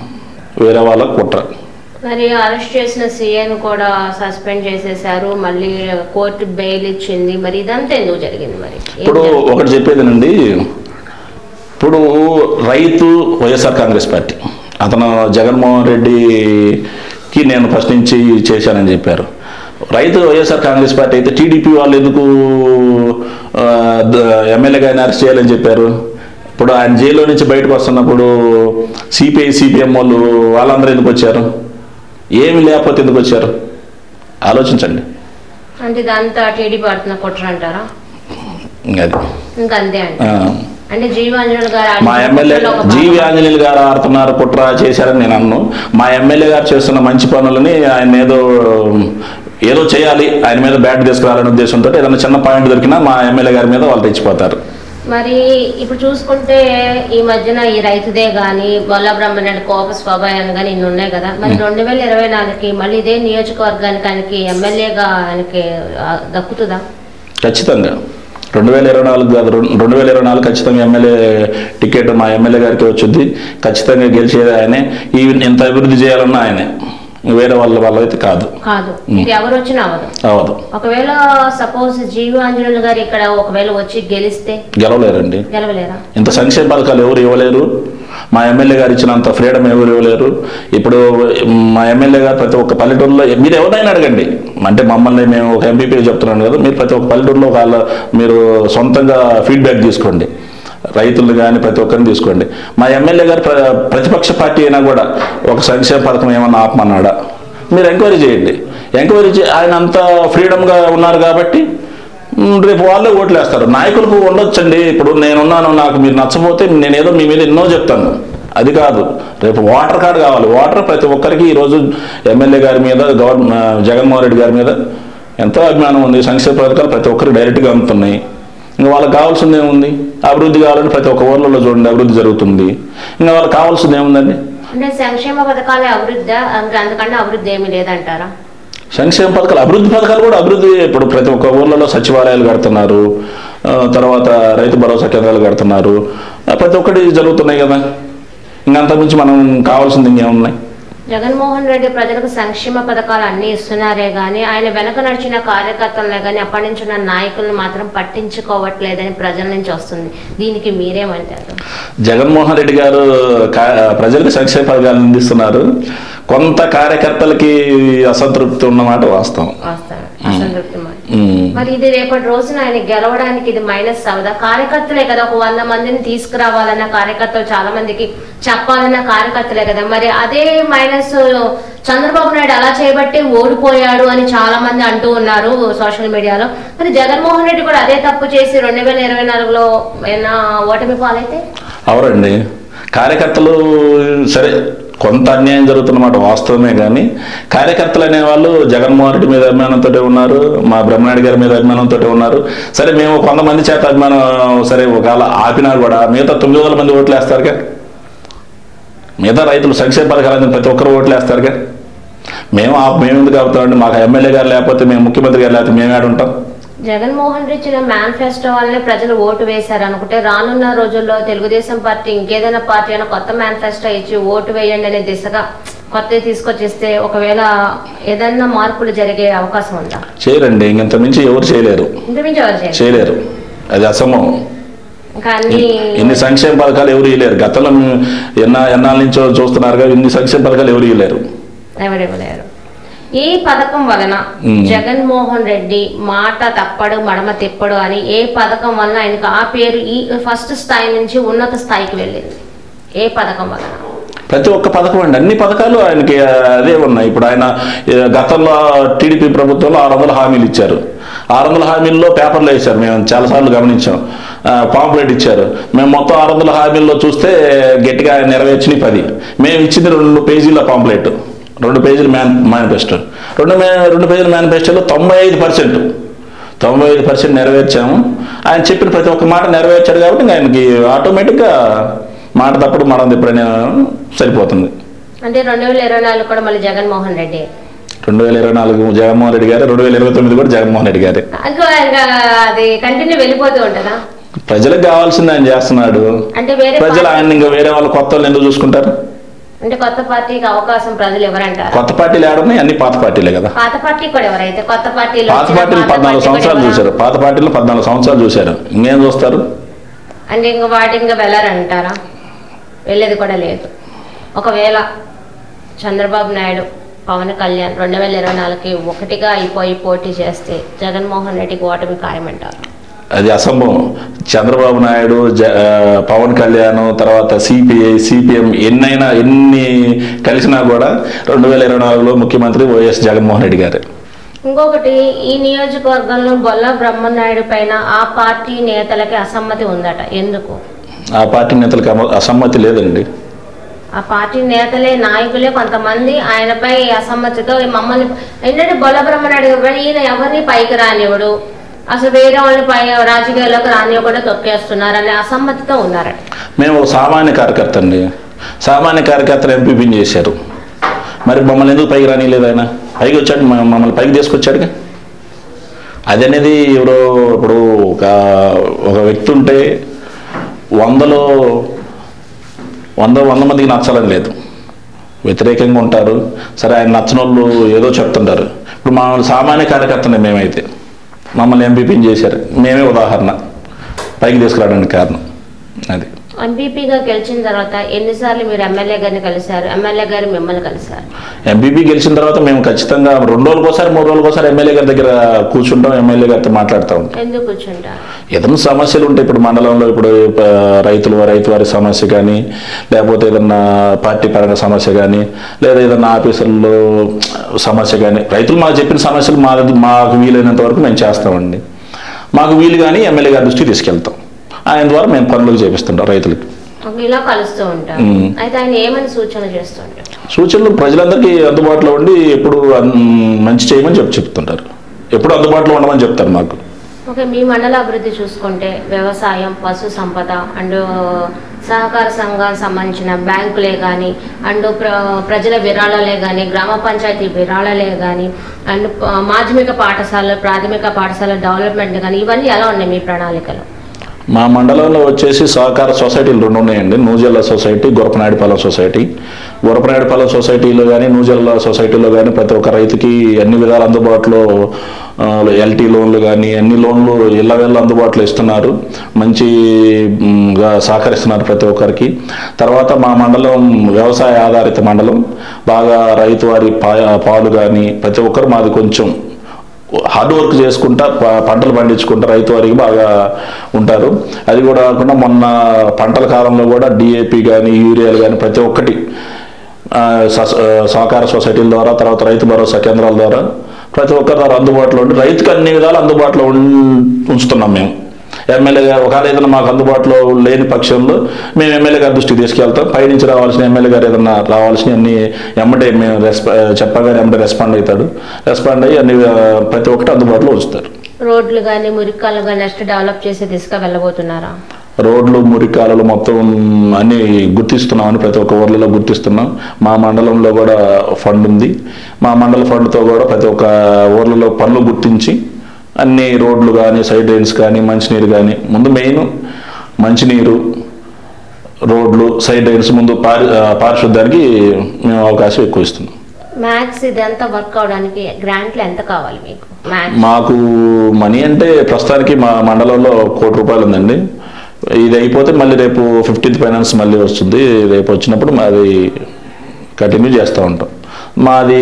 వేరే వాళ్ళకు కుట్ర మరి అరెస్ట్ చేసిన సీఎన్ కూడా సస్పెండ్ చేసేశారు మళ్ళీ కోర్టు బెయిల్ ఇచ్చింది మరి ఇదంతా ఎందుకు జరిగింది మరి ఏం ఇప్పుడు జరిగింది? ఒకటి చెప్పేదేనండి ఇప్పుడు రైతు వైఎస్ఆర్ కాంగ్రెస్ పార్టీ అతను జగన్మోహన్ రెడ్డికి నేను ఫస్ట్ నుంచి చేశానని చెప్పారు రైతు వైఎస్ఆర్ కాంగ్రెస్ పార్టీ అయితే టీడీపీ వాళ్ళు ఎందుకు ఆ, ద- ఎమ్మెల్యే గారిని అరెస్ట్ చేయాలని చెప్పారు ఇప్పుడు ఆయన జైల్లో నుంచి బయటకు వస్తున్నప్పుడు సిపిఐ సిపిఎం వాళ్ళు వాళ్ళందరూ ఎందుకు వచ్చారు ఏమి లేకపోతే ఎందుకు వచ్చారు ఆలోచించండి అంటే ఇదంతా టీడీపీ పడుతున్న కుట్ర అంటారా ఇంకా అది ఇంకా అంతే అండి ఆ. అంటే జీవాంజనులు గారు మా ఆడిన ఎమ్మెల్యే కుట్రలో ఒక భాగం. జీవి ఆంజనేయులు గారు ఆడుతున్నారు కుట్ర చేశారని నేను అన్ను మా ఎమ్మెల్యే గారు చేస్తున్న మంచి పనులని ఆయన ఏదో ఏదో చేయాలి ఆయన మీద బ్యాట్ తీసుకురావాలనే ఉద్దేశంతో ఏదైనా చిన్న పాయింట్ దొరికినా మా ఎమ్మెల్యే గారి మీద వాళ్ళు తెచ్చిపోతారు మరి ఇప్పుడు చూసుకుంటే ఈ మధ్యన ఈ రైతుదే గాని బొల్ల బ్రహ్మణ్యుడి కోప స్వభావాన్ని కానీ ఇన్ని ఉన్నాయి కదా మరి రెండు వేల ఇరవై నాలుగుకి మళ్ళీ ఇదే నియోజకవర్గానికి ఆయనకి ఎమ్మెల్యేగా ఆయనకి ఆ, దక్కుతుందా ఖచ్చితంగా రెండు వేల ఇరవై నాలుగు కాదు రెండు రెండు వేల ఇరవై నాలుగు ఖచ్చితంగా ఎమ్మెల్యే టికెట్ మా ఎమ్మెల్యే గారికి వచ్చింది ఖచ్చితంగా గెలిచేది ఆయనే ఈ ఎంత అభివృద్ధి చేయాలన్నా ఆయనే వేరే వాళ్ళ వల్ల అయితే కాదు కాదు ఇది ఎవరు వచ్చినా అవ్వదు అవదు ఒకవేళ సపోజ్ జీవాంజనులు గారు ఇక్కడ ఒకవేళ వచ్చి గెలిస్తే గెలవలేరండి గెలవలేరా ఇంత సంక్షేమ పథకాలు ఎవరు ఇవ్వలేరు మా ఎమ్మెల్యే గారు ఇచ్చినంత ఫ్రీడమ్ ఎవరు ఇవ్వలేరు ఇప్పుడు మా ఎమ్మెల్యే గారు ప్రతి ఒక్క పల్లెటూరులో మీరు ఎవరైనా అడగండి అంటే మమ్మల్ని మేము ఒక ఎంపీపీ చెప్తున్నాను కదా మీరు ప్రతి ఒక్క పల్లెటూరులో వాళ్ళ మీరు సొంతంగా ఫీడ్బ్యాక్ తీసుకోండి రైతులు కానీ ప్రతి ఒక్కరిని తీసుకోండి మా ఎమ్మెల్యే గారు ప్ర- ప్రతిపక్ష పార్టీ అయినా కూడా ఒక సంక్షేమ పథకం ఏమన్నా ఆపమన్నాడా మీరు ఎంక్వైరీ చేయండి ఎంక్వైరీ చే ఆయన అంత ఫ్రీడమ్గా ఉన్నారు కాబట్టి మ్, రేపు వాళ్ళే ఓట్లు వేస్తారు నాయకులకు ఉండొచ్చండి ఇప్పుడు నేనున్నాను నాకు మీరు నచ్చపోతే నేనేదో మీ మీద ఎన్నో చెప్తాను అది కాదు రేపు ఓటర్ కార్డు కావాలి ఓటర్ ప్రతి ఒక్కరికి ఈరోజు ఎమ్మెల్యే గారి మీద గవర్న జగన్మోహన్ రెడ్డి గారి మీద ఎంతో అభిమానం ఉంది సంక్షేమ పథకాలు ప్రతి ఒక్కరికి డైరెక్ట్గా అందుతున్నాయి ఇంకా వాళ్ళకి కావాల్సింది ఏముంది అభివృద్ధి కావాలని ప్రతి ఒక్క ఊర్లలో చూడండి అభివృద్ధి జరుగుతుంది ఇంకా వాళ్ళకి కావాల్సింది ఏముందండి అంటే సంక్షేమ పథకాలే అభివృద్ధి ఇంకా అంతకంటే అభివృద్ధి ఏమీ లేదంటారా సంక్షేమ పథకాలు అభివృద్ధి పథకాలు కూడా అభివృద్ధి ఇప్పుడు ప్రతి ఒక్క ఊర్లలో సచివాలయాలు కడుతున్నారు ఆ, తర్వాత రైతు భరోసా కేంద్రాలు కడుతున్నారు ఆ, ప్రతి ఒక్కటి జరుగుతున్నాయి కదా ఇంకా అంతకుమించి మనం కావాల్సింది ఇంకేమున్నాయి జగన్మోహన్ రెడ్డి ప్రజలకు సంక్షేమ పథకాలు అన్ని ఇస్తున్నారే గాని ఆయన వెనక నడిచిన కార్యకర్తలనే గాని అప్పటి నుంచి ఉన్న నాయకులను మాత్రం పట్టించుకోవట్లేదని ప్రజల నుంచి వస్తుంది దీనికి మీరేమంటారు జగన్మోహన్ రెడ్డి గారు కా- ప్రజలకు సంక్షేమ పథకాలు అందిస్తున్నారు కొంత కార్యకర్తలకి అసంతృప్తి ఉన్నమాట వాస్తవం వాస్తవం అసంతృప్తి మాట. ఉమ్. మరి ఇది రేపటి రోజున ఆయన గెలవడానికి ఇది మైనస్ అవదా కార్యకర్తలే కదా ఒక వంద మందిని తీసుకురావాలన్న కార్యకర్తలు చాలా మందికి చెప్పాలన్న కార్యకర్తలే కదా మరి అదే మైనస్ చంద్రబాబు నాయుడు అలా చేయబట్టి ఓడిపోయాడు అని చాలా మంది అంటూ ఉన్నారు సోషల్ మీడియాలో మరి జగన్మోహన్ రెడ్డి కూడా అదే తప్పు చేసి రెండు వేల ఇరవై నాలుగులో ఏమైనా ఓటమి పాలైతే అవునండి కార్యకర్తలు సరే కొంత అన్యాయం జరుగుతున్నమాట వాస్తవమే కానీ కార్యకర్తలు అనేవాళ్ళు జగన్మోహన్ రెడ్డి మీద అభిమానంతో ఉన్నారు మా బ్రహ్మనాయుడు గారి మీద అభిమానంతో ఉన్నారు సరే మేము కొంతమంది చేత అభిమానం సరే ఒకవేళ ఆపినా కూడా మిగతా తొమ్మిది వందల మంది ఓట్లు వేస్తారుగా మిగతా రైతులు సంక్షేమ పథకాలు ప్రతి ఒక్కరు ఓట్లు వేస్తారుగా మేము ఆ- మేము ఎందుకు ఆపుతామండి మాకు ఎమ్మెల్యే గారు లేకపోతే మేము ముఖ్యమంత్రి గారు లేకపోతే మేము ఏడు ఉంటాం జగన్మోహన్ రెడ్డి ఇచ్చిన మేనిఫెస్టో వల్లనే ప్రజలు ఓటు వేశారు అనుకుంటే రానున్న రోజుల్లో తెలుగుదేశం పార్టీ ఇంకేదైనా పార్టీ అయినా కొత్త మేనిఫెస్టో ఇచ్చి ఓటు వేయండి అనే దిశగా కొత్తవి తీసుకొచ్చిస్తే ఒకవేళ ఏదైనా మార్పులు జరిగే అవకాశం ఉందా చేయరండి ఇంకంత మించి ఎవరు చేయలేరు ఇంతమించి ఎవరు చేయరు చేయలేరు అది అసంభవం ఇంకా అన్ని ఇన్ని సంక్షేమ పథకాలు ఎవరు ఇవ్వలేరు గతంలో మేము ఎన్నా ఎన్నాళ్ళ నుంచో చూస్తున్నారుగా ఇన్ని సంక్షేమ పథకాలు ఎవరు ఇవ్వలేరు ఎవరు ఇవ్వలేరు ఈ పథకం వలన మ్మ్. జగన్మోహన్ రెడ్డి మాట తప్పడు మడమ తిప్పడు అని ఏ పథకం వలన ఆయనకు ఆ పేరు ఈ ఫస్ట్ స్థాయి నుంచి ఉన్నత స్థాయికి వెళ్ళింది ఏ పథకం వలన ప్రతి ఒక్క పథకం అండి అన్ని పథకాలు ఆయనకి అదే ఉన్నాయి ఇప్పుడు ఆయన ఏ, గతంలో టీడీపీ ప్రభుత్వంలో ఆరు వందల హామీలు ఇచ్చారు ఆరు వందల హామీల్లో పేపర్లు వేశారు మేము చాలాసార్లు గమనించాం పాంప్లెట్ ఇచ్చారు మేము మొత్తం ఆరు వందల హామీల్లో చూస్తే గట్టిగా ఆయన నెరవేర్చినవి పది మేము ఇచ్చింది రెండు పేజీల పాంప్లెట్ రెండు పేజీల మ్యాన్ మేనిఫెస్టో రెండు మే రెండు పేజీల మేనిఫెస్టోలో తొంభై ఐదు పర్సెంట్ తొంభై ఐదు పర్సెంట్ నెరవేర్చాము ఆయన చెప్పిన ప్రతి ఒక్క మాట నెరవేర్చాడు కాబట్టి ఇంకా ఆయనకి ఆటోమేటిక్గా మాట తప్పుడు మనం తిప్పుడనే సరిపోతుంది అంటే రెండు వేల ఇరవై నాలుగు కూడా మళ్ళీ జగన్మోహన్ రెడ్డి రెండు వేల ఇరవై నాలుగు జగన్మోహన్ రెడ్డి గారు రెండు వేల ఇరవై తొమ్మిది కూడా జగన్మోహన్ రెడ్డి గారే ఇంకా ఇంకా అది కంటిన్యూ వెళ్ళిపోతూ ఉంటుందా ప్రజలకు కావాల్సింది ఆయన చేస్తున్నాడు అంటే వేరే ప్రజలు పార్టీ- ఆయన ఇంకా వేరే వాళ్ళు కొత్త వాళ్ళు ఎందుకు చూసుకుంటారు అంటే కొత్త పార్టీకి అవకాశం ప్రజలు ఎవరంటారు కొత్త పార్టీలు ఏడున్నాయి అన్ని పాత పార్టీలే కదా పాత పార్టీ కూడా ఎవరైతే కొత్త పార్టీలో పాత వచ్చిన పార్టీలు పాత పద్నాలుగు పార్టీ కూడా సంవత్సరాలు ఎవరా? చూశారు పాత పార్టీలు పద్నాలుగు సంవత్సరాలు చూశారు ఇంకేం చూస్తారు అంటే ఇంకా వాటి ఇంకా వెళ్ళారంటారా వెళ్ళేది కూడా లేదు ఒకవేళ చంద్రబాబు నాయుడు పవన్ కళ్యాణ్ రెండు వేల ఇరవై నాలుగుకి ఒకటిగా అయిపోయి పోటీ చేస్తే జగన్మోహన్ రెడ్డికి ఓటమి ఖాయమంటారు అది అసంభవం చంద్రబాబు నాయుడు జ ఆ, పవన్ కళ్యాణ్ తర్వాత సిపిఐ సిపిఎం ఎన్నైనా ఎన్ని కలిసినా కూడా రెండు వేల ఇరవై నాలుగులో ముఖ్యమంత్రి వైఎస్ జగన్మోహన్ రెడ్డి గారే ఇంకొకటి ఈ నియోజకవర్గంలో బొల్ల బ్రహ్మనాయుడు పైన ఆ పార్టీ నేతలకి అసమ్మతి ఉందట ఎందుకు ఆ పార్టీ నేతలకు అమ- అసమ్మతి లేదండి ఆ పార్టీ నేతలే నాయకులే కొంతమంది ఆయనపై అసమ్మతితో మమ్మల్ని ఏంటంటే బొల్ల బ్రహ్మనాయుడు గారు ఈయన ఎవరిని పైకి రానివ్వడు అసలు వేరే వాళ్ళని పై రాజకీయాల్లోకి రానివ్వకుండా తొక్కేస్తున్నారు అనే అసమ్మతితో ఉన్నారట మేము ఒక సామాన్య కార్యకర్త అండి సామాన్య కార్యకర్తను ఎంపీపీని చేశారు మరి మమ్మల్ని ఎందుకు పైకి రానిలేదు ఆయన పైకి వచ్చాడు మ- మమ్మల్ని పైకి తీసుకొచ్చాడుగా అది అనేది ఎవరో ఇప్పుడు ఒక ఒక వ్యక్తి ఉంటే వందలో వంద వంద మందికి నచ్చాలని లేదు వ్యతిరేకంగా ఉంటారు సరే ఆయన నచ్చని వాళ్ళు ఏదో చెప్తుంటారు ఇప్పుడు మా సామాన్య కార్యకర్తనే మేమైతే మమ్మల్ని ఎంపీపీని చేశారు మేమే ఉదాహరణ పైకి తీసుకురావడానికి కారణం అది ఎంపీపీగా గెలిచిన తర్వాత ఎన్నిసార్లు మీరు ఎమ్మెల్యే గారిని కలిశారు ఎమ్మెల్యే గారు మిమ్మల్ని కలిశారు ఎంపీపీ గెలిచిన తర్వాత మేము ఖచ్చితంగా రెండు రోజులకోసారి మూడు రోజులకోసారి ఎమ్మెల్యే గారి దగ్గర కూర్చుంటాం ఎమ్మెల్యే గారితో మాట్లాడుతూ ఉంటాం ఎందుకు కూర్చుంటారు ఏదైనా సమస్యలు ఉంటాయి ఇప్పుడు మండలంలో ఇప్పుడు ప- రైతులు రైతు వారి సమస్య కానీ లేకపోతే ఏదన్నా పార్టీ పరంగా సమస్య కానీ లేదా ఏదన్నా ఆఫీసుల్లో సమస్య కానీ రైతులు మాకు చెప్పిన సమస్యలు మా మాకు వీలైనంత వరకు మేము చేస్తామండి మాకు వీలు కానీ ఎమ్మెల్యే గారి దృష్టికి తీసుకెళ్తాం ఆయన ద్వారా మేము పనులు చేపిస్తుంటాం రైతులకి ఒక ఇలా కలుస్తూ ఉంటారు మ్మ్. అయితే ఆయన ఏమని సూచన చేస్తుంటారు సూచనలు ప్రజలందరికీ అందుబాటులో ఉండి ఎప్పుడు అన్- మంచి చేయమని చెప్పి చెప్తుంటారు ఎప్పుడు అందుబాటులో ఉండమని చెప్తారు మాకు ఓకే మీ మండల అభివృద్ధి చూసుకుంటే వ్యవసాయం పశు సంపద అండ్ సహకార సంఘానికి సంబంధించిన బ్యాంకులే కానీ అండ్ ప్ర ప్రజల విరాళాలే కానీ గ్రామ పంచాయతీ విరాళాలే కానీ అండ్ ప- మాధ్యమిక పాఠశాలలు ప్రాథమిక పాఠశాల డెవలప్మెంట్ కానీ ఇవన్నీ ఎలా ఉన్నాయి మీ ప్రణాళికలో మా మండలంలో వచ్చేసి సహకార సొసైటీలు రెండు ఉన్నాయండి నూజల్ల సొసైటీ గురపనాయుడుపాలెం సొసైటీ గురపనాయుడుపాలెం సొసైటీలో కానీ నూజల్ల సొసైటీలో కానీ ప్రతి ఒక్క రైతుకి అన్ని విధాలు అందుబాటులో ఎల్టీ లోన్లు కానీ అన్ని లోన్లు ఇళ్ళ వేళ్ళ అందుబాటులో ఇస్తున్నారు మంచి మ్, గా సహకరిస్తున్నారు ప్రతి ఒక్కరికి తర్వాత మా మండలం వ్యవసాయ ఆధారిత మండలం బాగా రైతు వారి పా- పాలు కానీ ప్రతి ఒక్కరు మాది కొంచెం హార్డ్ వర్క్ చేసుకుంటా ప- పంటలు పండించుకుంటా రైతు వారికి బాగా ఉంటారు అది కూడా కాకుండా మొన్న పంటల కాలంలో కూడా డిఏపి కానీ యూరియాలు కానీ ప్రతి ఒక్కటి ఆ, సహ- సహకార సొసైటీల ద్వారా తర్వాత రైతు భరోసా కేంద్రాల ద్వారా ప్రతి ఒక్కరి ద్వారా అందుబాటులో ఉండి రైతుకు అన్ని విధాలు అందుబాటులో ఉం- ఉంచుతున్నాం మేము ఎమ్మెల్యే గారు ఒకవేళ ఏదైనా మాకు అందుబాటులో లేని పక్షంలో మేము ఎమ్మెల్యే గారి దృష్టికి తీసుకెళ్తాం పైనుంచి రావాల్సిన ఎమ్మెల్యే గారు ఏదైనా రావాల్సిన అన్ని ఎమ్మటే మేము రెస్ప చెప్పగానే ఎమ్మటే రెస్పాండ్ అవుతాడు రెస్పాండ్ అయ్యి అన్ని ఆ, ప్రతి ఒక్కటి అందుబాటులో ఉంచుతారు రోడ్లు కానీ మురికాలు కానీ నెక్స్ట్ డెవలప్ చేసే దిశగా వెళ్ళబోతున్నారా రోడ్లు మురికాలలు మొత్తం అన్ని గుర్తిస్తున్నామని ప్రతి ఒక్క ఊర్లలో గుర్తిస్తున్నాం మా మండలంలో కూడా ఫండ్ ఉంది మా మండల ఫండ్తో కూడా ప్రతి ఒక్క ఊర్లలో పనులు గుర్తించి అన్ని రోడ్లు కానీ సైడ్ డ్రైన్స్ కానీ మంచినీరు కానీ ముందు మెయిన్ మంచినీరు రోడ్లు సైడ్ డ్రైన్స్ ముందు పారి ఆ, పారిశుద్ధ్యానికి మేము అవకాశం ఎక్కువ ఇస్తున్నాం మ్యాథ్స్ ఇదంతా వర్క్ అవడానికి గ్రాంట్లు ఎంత కావాలి మీకు మ్యాథ్స్ మాకు మనీ అంటే ప్రస్తుతానికి మా మండలంలో కోటి రూపాయలు ఉందండి ఇది అయిపోతే మళ్ళీ రేపు ఫిఫ్టీన్త్ ఫైనాన్స్ మళ్ళీ వస్తుంది రేపు వచ్చినప్పుడు మాది కంటిన్యూ చేస్తూ ఉంటాం మాది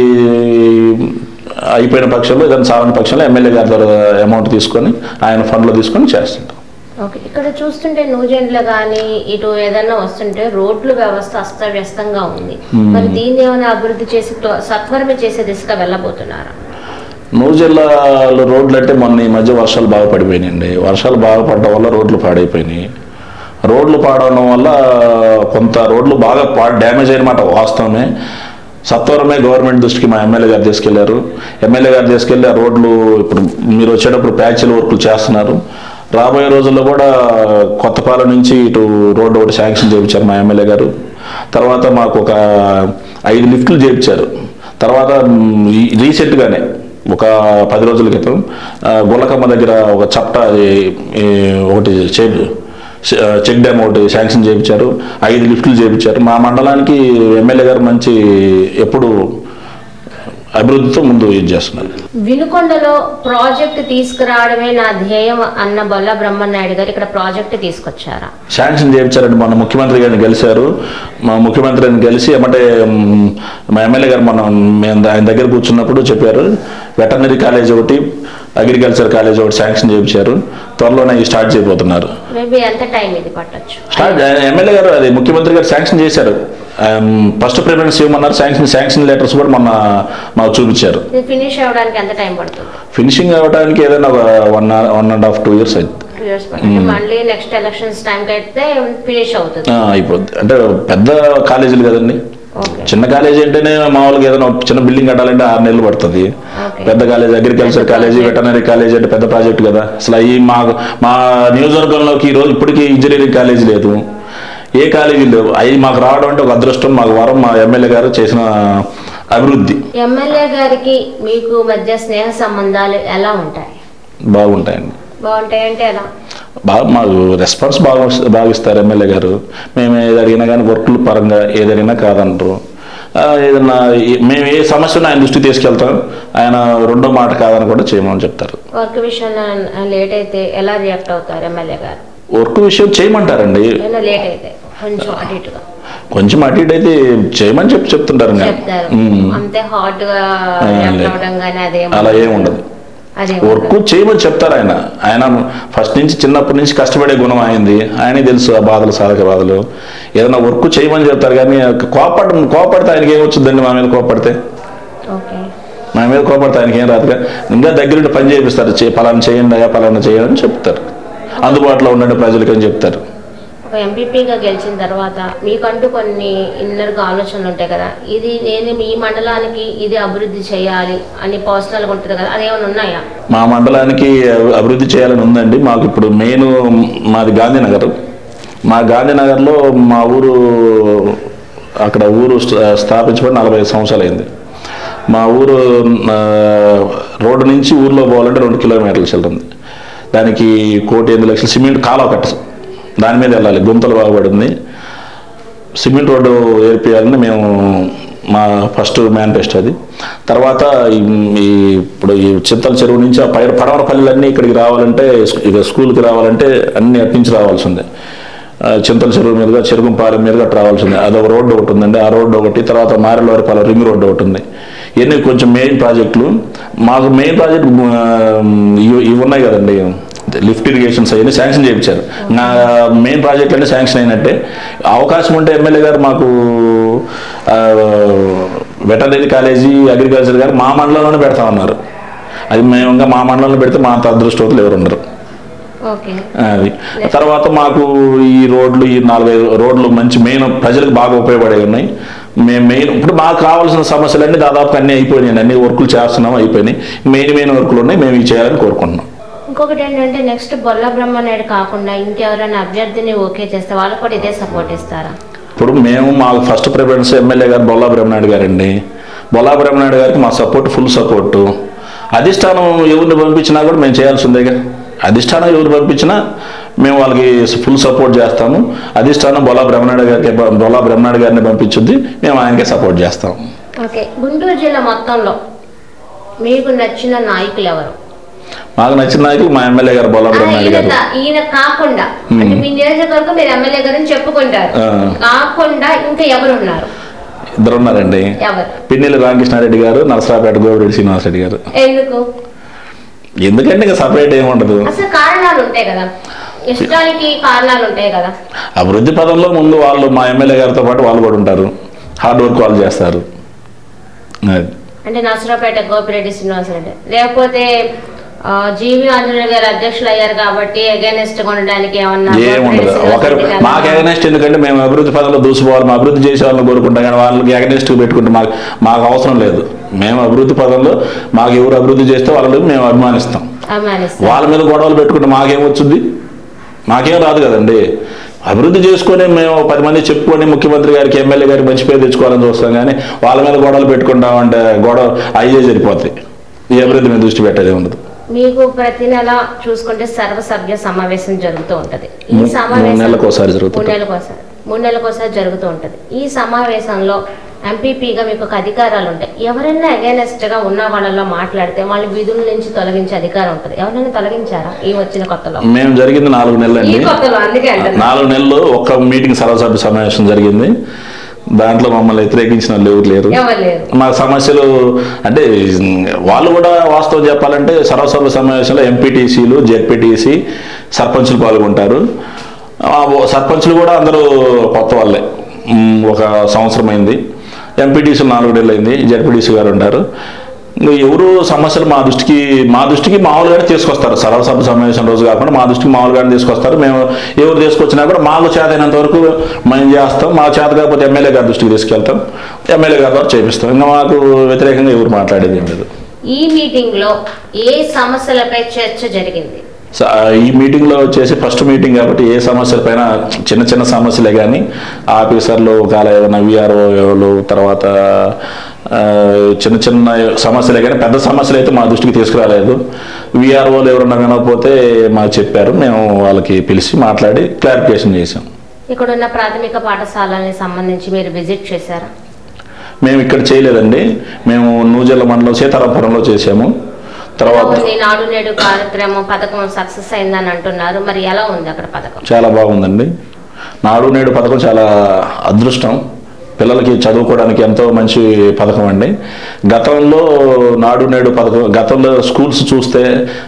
అయిపోయిన పక్షంలో ఏదైనా సావని పక్షంలో ఎమ్మెల్యే గారి ద్వారా అమౌంట్ తీసుకొని ఆయన ఫండ్లో తీసుకొని చేస్తుంటాం ఓకే ఇక్కడ చూస్తుంటే నూజెండ్లు కానీ ఇటు ఏదైనా వస్తుంటే రోడ్లు వ్యవస్థ అస్తవ్యస్తంగా ఉంది మరి దీన్ని ఏమైనా అభివృద్ధి చేసి త్వ- సత్వరమే చేసే దిశగా వెళ్ళబోతున్నారా నూరు జిల్లాలో రోడ్లు అంటే మొన్న ఈ మధ్య వర్షాలు బాగా పడిపోయినాయండి వర్షాలు బాగా పడడం వల్ల రోడ్లు పాడైపోయినాయి రోడ్లు పాడడం వల్ల కొంత రోడ్లు బాగా పా డ్యామేజ్ అయినమాట వాస్తవమే సత్వరమే గవర్నమెంట్ దృష్టికి మా ఎమ్మెల్యే గారు తీసుకెళ్లారు ఎమ్మెల్యే గారు తీసుకెళ్లి ఆ రోడ్లు ఇప్పుడు మీరు వచ్చేటప్పుడు ప్యాచ్ల వర్కులు చేస్తున్నారు రాబోయే రోజుల్లో కూడా కొత్తపాలెం నుంచి ఇటు రోడ్డు ఒకటి శాంక్షన్ చేయించారు మా ఎమ్మెల్యే గారు తర్వాత మాకు ఒక ఐదు లిఫ్ట్లు చేయించారు తర్వాత మ్, ఈ- రీసెంట్గానే ఒక పది రోజుల క్రితం ఆ, గొల్లకమ్మ దగ్గర ఒక చప్ట ఈ- ఈ ఒకటి చెక్ చెక్ డ్యామ్ ఒకటి శాంక్షన్ చేయించారు ఐదు లిఫ్ట్లు చేయించారు మా మండలానికి ఎమ్మెల్యే గారు మంచి ఎప్పుడు అభివృద్ధితో ముందు ఇది చేస్తున్నారు వినుకొండలో ప్రాజెక్ట్ తీసుకురావడమే నా ధ్యేయం అన్న బొల్ల బ్రహ్మనాయుడు గారు ఇక్కడ ప్రాజెక్ట్ తీసుకొచ్చారా శాంక్షన్ చేయించారండి మొన్న ముఖ్యమంత్రి గారిని కలిశారు మా ముఖ్యమంత్రి గారిని కలిసి ఏమంటే మ్, మా ఎమ్మెల్యే గారు మనం మేము ఆయన దగ్గర కూర్చున్నప్పుడు చెప్పారు వెటర్నరీ కాలేజ్ ఒకటి అగ్రికల్చర్ కాలేజ్ ఒకటి శాంక్షన్ చేయించారు త్వరలోనే ఇవి స్టార్ట్ చేయబోతున్నారు మేబీ ఎంత టైం ఇది పట్టొచ్చు స్టార్ట్ ఎమ్మెల్యే గారు అది ముఖ్యమంత్రి గారు శాంక్షన్ చేశారు ఫస్ట్ ప్రిఫరెన్స్ ఇవ్వమన్నారు శాంక్షన్ శాంక్షన్ లెటర్స్ కూడా మొన్న మాకు చూపించారు ఇది ఫినిష్ అవ్వడానికి ఎంత టైం పడుతుంది ఫినిషింగ్ అవ్వడానికి ఏదైనా ఒక one one and half two years అయింది టూ ఇయర్స్ పడుతుంది మళ్ళీ నెక్స్ట్ ఎలక్షన్స్ టైంకి అయితే ఫినిష్ అవుతుంది ఆ, అయిపోద్ది అంటే పెద్ద కాలేజీలు కదండి ఓకే చిన్న కాలేజీ అంటేనే మామూలుగా ఏదైనా ఒక చిన్న బిల్డింగ్ కట్టాలంటే ఆరు నెలలు పడుతుంది ఓకే పెద్ద college agriculture college veterinary college అంటే పెద్ద ప్రాజెక్ట్ కదా అసలు ఈ మా మా నియోజకవర్గంలోకి ఈ రోజు ఇప్పటికీ ఇంజనీరింగ్ కాలేజ్ లేదు ఏ కాలేజీ లేవు అవి మాకు రావడం అంటే ఒక అదృష్టం మాకు వరం మా ఎమ్మెల్యే గారు చేసిన అభివృద్ధి ఎమ్మెల్యే గారికి మీకు మధ్య స్నేహ సంబంధాలు ఎలా ఉంటాయి బాగుంటాయండి బాగుంటాయంటే ఎలా బాగా మాకు రెస్పాన్స్ బాగా బాగా ఇస్తారు ఎమ్మెల్యే గారు మేము ఏది అడిగినా కానీ వర్కుల పరంగా ఏది అడిగినా కాదంటారు ఆ, ఏదన్నా ఏ- మేము ఏ సమస్యను ఆయన దృష్టికి తీసుకెళ్తాం ఆయన రెండో మాట కాదని కూడా చేయమని చెప్తారు వర్క్ విషయంలో లేట్ అయితే ఎలా రియాక్ట్ అవుతారు ఎమ్మెల్యే గారు వర్క్ విషయం చేయమంటారండి ఏమైనా లేట్ అయితే కొంచెం అటు ఇటుగా కొంచెం అటు ఇటు అయితే చేయమని చెప్పి చెప్తుంటారు ఇంకా. చెప్తారు ఉమ్. అంతే హార్డ్ గా ఆ, రియాక్ట్ లేదు. అవ్వడం కానీ అదే అలా ఏం ఉండదు అదే వర్క్ చేయమని చెప్తారు ఆయన ఆయన ఫస్ట్ నుంచి చిన్నప్పటి నుంచి కష్టపడే గుణం అయింది ఆయనే తెలుసు ఆ బాధలు సాధక బాధలు ఏదైనా వర్క్ చేయమని చెప్తారు కానీ కోపడ కోపడితే ఆయనకి ఏమొచ్చుద్దండి మా మీద కోపడితే ఓకే మా మీద కోపడితే ఆయనకి ఏం రాదుగా ఇంకా దగ్గరుండి పని చేపిస్తారు చే పలానా చేయండి అయ్యా పలానా చేయండి అని చెప్తారు అందుబాటులో ఉండండి ప్రజలకి అని చెప్తారు ఒక ఎంపీపీగా గెలిచిన తర్వాత మీకంటూ కొన్ని ఇన్నర్గా ఆలోచనలు ఉంటాయి కదా ఇది నేను మీ మండలానికి ఇది అభివృద్ధి చేయాలి అని పర్సనల్గా ఉంటుంది కదా అదేమైనా ఉన్నాయా మా మండలానికి అభి- అభివృద్ధి చేయాలని ఉందండి మాకు ఇప్పుడు మెయిన్ మాది గాంధీనగర్ మా గాంధీనగర్లో మా ఊరు అక్కడ ఊరు స్థ- స్థాపించబడి నలభై ఐదు సంవత్సరాలు అయింది మా ఊరు ఆ, రోడ్డు నుంచి ఊర్లో పోవాలంటే రెండు కిలోమీటర్లు చెల్లుంది దానికి కోటి ఎనిమిది లక్షలు సిమెంట్ కాలువ కట్ట దాని మీద వెళ్ళాలి గుంతలు బాగుపడింది సిమెంట్ రోడ్డు ఏర్పియాలని మేము మా ఫస్ట్ మేనిఫెస్టో అది తర్వాత ఈ- ఈ ఇప్పుడు ఈ చింతల చెరువు నుంచి ఆ పై పడవర పల్లెలన్నీ ఇక్కడికి రావాలంటే ఇక స్కూల్కి రావాలంటే అన్ని అటు నుంచి రావాల్సిందే ఆ, చింతల చెరువు మీదుగా చెరుగుంపాలెం మీదుగా అటు రావాల్సిందే అదొక రోడ్డు ఒకటి ఉందండి ఆ రోడ్డు ఒకటి తర్వాత మారెలవారిపాలెం రింగ్ రోడ్డు ఒకటి ఉంది ఇవన్నీ కొంచెం మెయిన్ ప్రాజెక్టులు మాకు మెయిన్ ప్రాజెక్ట్ ఆ, ఇవి ఇవి ఉన్నాయి కదండి లిఫ్ట్ ఇరిగేషన్స్ అవన్నీ శాంక్షన్ చేయించారు నా మెయిన్ ప్రాజెక్ట్ అంటే శాంక్షన్ అయినట్టే అవకాశం ఉంటే ఎమ్మెల్యే గారు మాకు వెటనరీ కాలేజీ అగ్రికల్చర్ గారు మా మండలంలోనే పెడతామన్నారు అది మేము ఇంకా మా మండలంలో పెడితే మా అంత అదృష్టవంతులు ఎవరు ఉండరు ఓకే అది తర్వాత మాకు ఈ రోడ్లు ఈ నాలుగైదు రోడ్లు మంచి మెయిన్ ప్రజలకు బాగా ఉపయోగపడే ఉన్నాయి మేము మెయిన్ ఇప్పుడు మాకు కావాల్సిన సమస్యలన్నీ దాదాపు అన్నీ అయిపోయినాయి అన్ని వర్కులు చేస్తున్నాం అయిపోయినాయి మెయిన్ మెయిన్ వర్కులు ఉన్నాయి మేము ఇవి చేయాలని కోరుకుంటున్నాం ఇంకొకటి ఏంటంటే నెక్స్ట్ బొల్ల బ్రహ్మనాయుడు కాకుండా ఇంకెవరైనా అభ్యర్థిని ఓకే చేస్తే వాళ్ళు కూడా ఇదే సపోర్ట్ ఇస్తారా ఇప్పుడు మేము మాకు ఫస్ట్ ప్రిఫరెన్స్ ఎమ్మెల్యే గారు బొల్లా బ్రహ్మనాయుడు గారండి బొల్లా బ్రహ్మనాయుడు గారికి మా సపోర్ట్ ఫుల్ సపోర్టు అధిష్టానం ఎవరిని పంపించినా కూడా మేము చేయాల్సిందేగా అధిష్టానం ఎవరు పంపించినా మేము వాళ్ళకి ఫుల్ సపోర్ట్ చేస్తాము అధిష్టానం బొల్లా బ్రహ్మనాయుడు గారికి బొల్లా బ్రహ్మనాయుడు గారిని పంపించుద్ది మేము ఆయనకే సపోర్ట్ చేస్తాం ఓకే గుంటూరు జిల్లా మొత్తంలో మీకు నచ్చిన నాయకులు ఎవరు మాకు నచ్చిన నాయకులు మా ఎమ్మెల్యే గారు బొల్లా ఆ, బ్రహ్మనాయుడు ఈయన గారు కా- ఈయన కాకుండా అంటే మీ నియోజకవర్గం మీరు ఎమ్మెల్యే గారిని చెప్పుకుంటారు ఆ. కాకుండా ఇంకా ఎవరు ఉన్నారు ఇద్దరు ఉన్నారండి ఎవరు పిన్నెల్లి రామకృష్ణారెడ్డి గారు నరసరాపేట గోవిరెడ్డి శ్రీనివాసరెడ్డి గారు ఎందుకు ఎందుకంటే ఇంకా సపరేట్ ఏమి ఉండదు అసలు కారణాలు ఉంటాయి కదా ఇష్టానికి కారణాలు ఉంటాయి కదా అభివృద్ధి పదంలో ముందు వాళ్ళు మా ఎమ్మెల్యే గారితో పాటు వాళ్ళు కూడా ఉంటారు హార్డ్ వర్క్ వాళ్ళు చేస్తారు అది. అంటే నసరాపేట గోపిరెడ్డి శ్రీనివాసరెడ్డి లేకపోతే ఆ, జీవి ఆంజనేయ గారు అధ్యక్షులు అయ్యారు కాబట్టి అగైనెస్ట్ ఉండడానికి ఏమన్నా ఏముండదు గోపిరెడ్డి ఒకరు శ్రీనివాసరెడ్డి గారు మాకు ఎగనెస్ట్ ఎందుకంటే మేము అభివృద్ధి పదంలో దూసుకోవాలి మా అభివృద్ధి చేసే వాళ్ళని కోరుకుంటాం కానీ వాళ్ళకి ఎగనెస్ట్ పెట్టుకుంటే మాకు మాకు అవసరం లేదు మేము అభివృద్ధి పదంలో మాకు ఎవరు అభివృద్ధి చేస్తే వాళ్ళని మేము అభిమానిస్తాం అభిమానిస్తారు వాళ్ళ మీద గొడవలు పెట్టుకుంటే మాకేమొచ్చుద్ది మాకేం రాదు కదండి అభివృద్ధి చేసుకొని మేము పది మంది చెప్పుకొని ముఖ్యమంత్రి గారికి ఎమ్మెల్యే గారికి మంచి పేరు తెచ్చుకోవాలని చూస్తాం కానీ వాళ్ళ మీద గొడవలు పెట్టుకుంటామంటే గొడవ అయ్యే సరిపోతాయి ఈ అభివృద్ధి మీద దృష్టి పెట్టేది ఉండదు మీకు ప్రతి నెల చూసుకుంటే సర్వసభ్య సమావేశం జరుగుతూ ఉంటది ఈ మూ- సమావేశం మూడు నెలలకు ఒకసారి జరుగుతుంది. మూడు నెలలకు ఒకసారి మూడు నెలలకు ఒకసారి జరుగుతూ ఉంటది ఈ సమావేశంలో ఎంపీపీగా మీకు ఒక అధికారాలు ఉంటాయి ఎవరైనా అగైనెస్ట్ గా ఉన్న వాళ్ళలో మాట్లాడితే వాళ్ళ విధుల నుంచి తొలగించే అధికారం ఉంటుంది ఎవరైనా తొలగించారా ఈ వచ్చిన కొత్తలో మేము జరిగింది నాలుగు నెలలు ఈ అండి కొత్తలో అందుకే అంటున్నా నాలుగు నెలలు ఒక్క మీటింగ్ సర్వసభ్య సమావేశం జరిగింది దాంట్లో మమ్మల్ని వ్యతిరేకించిన వాళ్ళు ఎవరు లేరు ఎవరు లేరు మా సమస్యలు అంటే వాళ్ళు కూడా వాస్తవం చెప్పాలంటే సర్వసభ్య సమావేశంలో ఎంపీటీసీలు జెడ్పీటీసీ సర్పంచులు పాల్గొంటారు ఆ ఓ- సర్పంచులు కూడా అందరూ కొత్త వాళ్ళే ఉమ్, ఒక సంవత్సరం అయింది ఎంపీటీసీ నాలుగేళ్ళు అయింది జెడ్పీటీసీ గారు ఉంటారు ఇంకా ఎవరు సమస్యలు మా దృష్టికి మా దృష్టికి మామూలుగానే తీసుకొస్తారు సర్వసభ సమావేశం రోజు కాకుండా మా దృష్టికి మామూలుగానే తీసుకొస్తారు మేము ఎవరు తీసుకొచ్చినా కూడా మాకు చేతైనంత వరకు మేము చేస్తాం మా చేత కాకపోతే ఎమ్మెల్యే గారి దృష్టికి తీసుకెళ్తాం ఎమ్మెల్యే గారి ద్వారా చేపిస్తాం ఇంకా మాకు వ్యతిరేకంగా ఎవరు మాట్లాడేది ఏం లేదు ఈ మీటింగ్ లో ఏ సమస్యలపై చర్చ జరిగింది స- ఈ మీటింగ్లో వచ్చేసి ఫస్ట్ మీటింగ్ కాబట్టి ఏ సమస్యలపైన చిన్న చిన్న సమస్యలే కానీ ఆఫీసర్లు ఒకవేళ ఏమైనా విఆర్ఓలు తర్వాత ఆ, చిన్న చిన్న సమస్యలే కానీ పెద్ద సమస్యలు అయితే మా దృష్టికి తీసుకురాలేదు విఆర్ఓలు ఎవరన్నా వినకపోతే మాకు చెప్పారు మేము వాళ్ళకి పిలిచి మాట్లాడి క్లారిఫికేషన్ చేసాం ఇక్కడున్న ప్రాథమిక పాఠశాలని సంబంధించి మీరు విజిట్ చేశారా మేము ఇక్కడ చేయలేదండి మేము నూజెల్ల మండలం సీతారాపురంలో చేసాము ఎలా తర్వాత ఉంది నాడు నేడు కార్యక్రమం పథకం సక్సెస్ అయిందని అంటున్నారు మరి ఎలా ఉంది అక్కడ పథకం చాలా బాగుందండి నాడు నేడు పథకం చాలా అదృష్టం పిల్లలకి చదువుకోవడానికి ఎంతో మంచి పథకం అండి గతంలో నాడు నేడు పథకం గతంలో స్కూల్స్ చూస్తే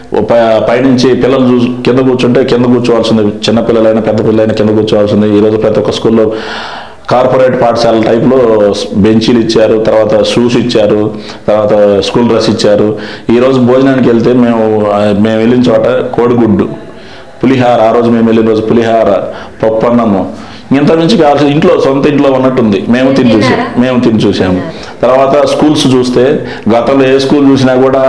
ప- పైనుంచి పిల్లలు చూ కింద కూర్చుంటే కింద కూర్చోవాల్సింది చిన్న పిల్లలైనా పెద్ద పిల్లలైనా కింద కూర్చోవాల్సింది ఈరోజు ప్రతి ఒక్క స్కూల్లో కార్పొరేట్ పాఠశాల టైప్లో బెంచీలు ఇచ్చారు తర్వాత షూస్ ఇచ్చారు తర్వాత స్కూల్ డ్రెస్ ఇచ్చారు ఈరోజు భోజనానికి వెళ్తే మేము ఆ, మేము వెళ్ళిన చోట కోడిగుడ్డు పులిహార ఆ రోజు మేము వెళ్ళిన రోజు పులిహార పప్పు అన్నము ఇంత నుంచి కావాల్సిన ఇంట్లో సొంత ఇంట్లో ఉన్నట్టుంది మేము తిని చూసాం తిన్నారా? మేము తిని చూసాము తర్వాత స్కూల్స్ చూస్తే గతంలో ఏ స్కూల్ చూసినా కూడా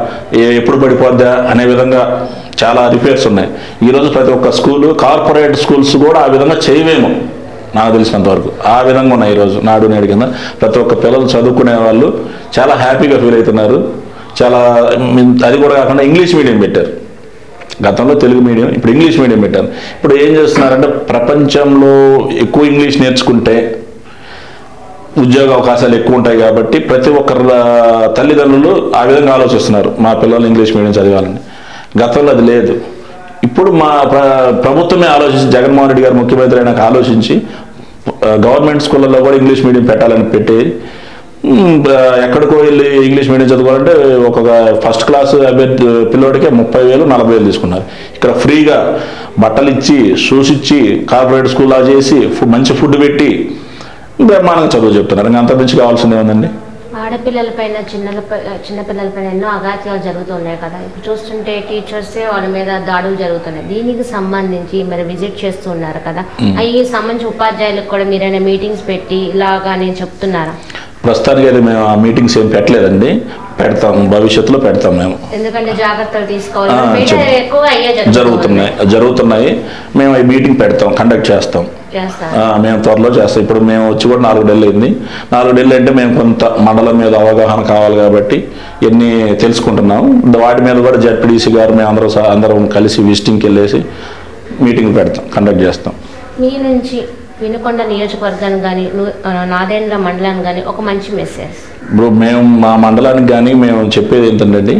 ఏ- ఎప్పుడు పడిపోద్దా అనే విధంగా చాలా రిపేర్స్ ఉన్నాయి ఈరోజు ప్రతి ఒక్క స్కూల్ కార్పొరేట్ స్కూల్స్ కూడా ఆ విధంగా చేయవేమో నాకు తెలిసినంత వరకు ఆ విధంగా ఉన్నాయి ఈరోజు నాడు నేడు కింద ప్రతి ఒక్క పిల్లలు చదువుకునే వాళ్ళు చాలా హ్యాపీగా ఫీల్ అవుతున్నారు చాలా మ్, అది కూడా కాకుండా ఇంగ్లీష్ మీడియం పెట్టారు గతంలో తెలుగు మీడియం ఇప్పుడు ఇంగ్లీష్ మీడియం పెట్టారు ఇప్పుడు ఏం చేస్తున్నారంటే ప్రపంచంలో ఎక్కువ ఇంగ్లీష్ నేర్చుకుంటే ఉద్యోగ అవకాశాలు ఎక్కువ ఉంటాయి కాబట్టి ప్రతి ఒక్కరి తల్లిదండ్రులు ఆ విధంగా ఆలోచిస్తున్నారు మా పిల్లలు ఇంగ్లీష్ మీడియం చదవాలని గతంలో అది లేదు ఇప్పుడు మా ప్ర ప్రభుత్వమే ఆలోచించి జగన్మోహన్ రెడ్డి గారు ముఖ్యమంత్రి అయినాక ఆలోచించి ఆ, గవర్నమెంట్ స్కూళ్ళల్లో కూడా ఇంగ్లీష్ మీడియం పెట్టాలని పెట్టి ఉమ్, ఆ, ఎక్కడికో వెళ్ళి ఇంగ్లీష్ మీడియం చదువుకోవాలంటే ఒక్కొక్క ఫస్ట్ క్లాస్ అభ్యర్థి పిల్లోడికే ముప్పై వేలు నలభై వేలు తీసుకున్నారు ఇక్కడ ఫ్రీగా బట్టలు ఇచ్చి షూస్ ఇచ్చి కార్పొరేట్ స్కూల్ లా చేసి ఫు- మంచి ఫుడ్ పెట్టి బ్రహ్మాండంగా చదువు చెప్తున్నారు ఇంకా అంత మించి కావాల్సింది ఏముందండి ఆడపిల్లలపైన చిన్నలపై చిన్నపిల్లలపైన ఎన్నో అగాత్యాలు జరుగుతున్నాయి కదా ఇప్పుడు చూస్తుంటే టీచర్సే వాళ్ళ మీద దాడులు జరుగుతున్నాయి దీనికి సంబంధించి మరి విజిట్ చేస్తున్నారు కదా అవి సంబంధించి ఉపాధ్యాయులకు కూడా మీరైనా మీటింగ్స్ పెట్టి ఇలాగా నేను చెప్తున్నారా ప్రస్తుతానికి అయితే మేము ఆ మీటింగ్స్ ఏం పెట్టలేదండి పెడతాం భవిష్యత్తులో పెడతాం మేము ఎందుకంటే జాగ్రత్తలు తీసుకోవాలి ఆ, బయట చెప్పు. ఎక్కువగా అయ్యే జరుగుతున్నాయి. జరుగుతున్నాయి జరుగుతున్నాయి మేము ఈ మీటింగ్ పెడతాం కండక్ట్ చేస్తాం చేస్తారు ఆ, మేము త్వరలో చేస్తాం ఇప్పుడు మేము వచ్చి కూడా నాలుగు నెలలు అయింది నాలుగు నెలలు అంటే మేము కొంత మండలం మీద అవగాహన కావాలి కాబట్టి ఇవన్నీ తెలుసుకుంటున్నాం వాటి మీద కూడా జడ్పీడీసీ గారు మేము అందరూ సహా- అందరం కలిసి విజిటింగ్కి వెళ్ళేసి మీటింగ్ పెడతాం కండక్ట్ చేస్తాం మీ నుంచి వినుకొండ నియోజకవర్గానికి కానీ నాదేంద్ర మండలానికి కానీ ఒక మంచి మెసేజ్ ఇప్పుడు మేము మా మండలానికి కానీ మేము చెప్పేది ఏంటంటే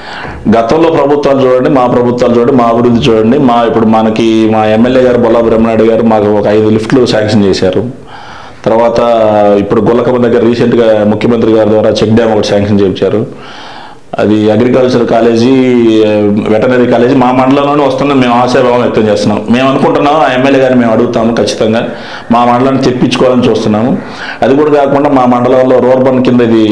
గతంలో ప్రభుత్వాలు చూడండి మా ప్రభుత్వాలు చూడండి మా అభివృద్ధి చూడండి మా ఇప్పుడు మనకి మా ఎమ్మెల్యే గారు బొల్లా బ్రహ్మనాయుడు గారు మాకు ఒక ఐదు లిఫ్ట్లు శాంక్షన్ చేశారు తర్వాత ఇప్పుడు గొల్లకమ్మ దగ్గర రీసెంట్గా ముఖ్యమంత్రి గారి ద్వారా చెక్ డ్యామ్ ఒకటి శాంక్షన్ చేయించారు అది అగ్రికల్చర్ కాలేజీ వెటనరీ కాలేజీ మా మండలంలోనే వస్తుందని మేము ఆశాభావం వ్యక్తం చేస్తున్నాం మేము అనుకుంటున్నాం ఆ ఎమ్మెల్యే గారిని మేము అడుగుతాము ఖచ్చితంగా మా మండలాన్ని తెప్పించుకోవాలని చూస్తున్నాము అది కూడా కాకుండా మా మండలంలో రోర్బన్ కింద ఇది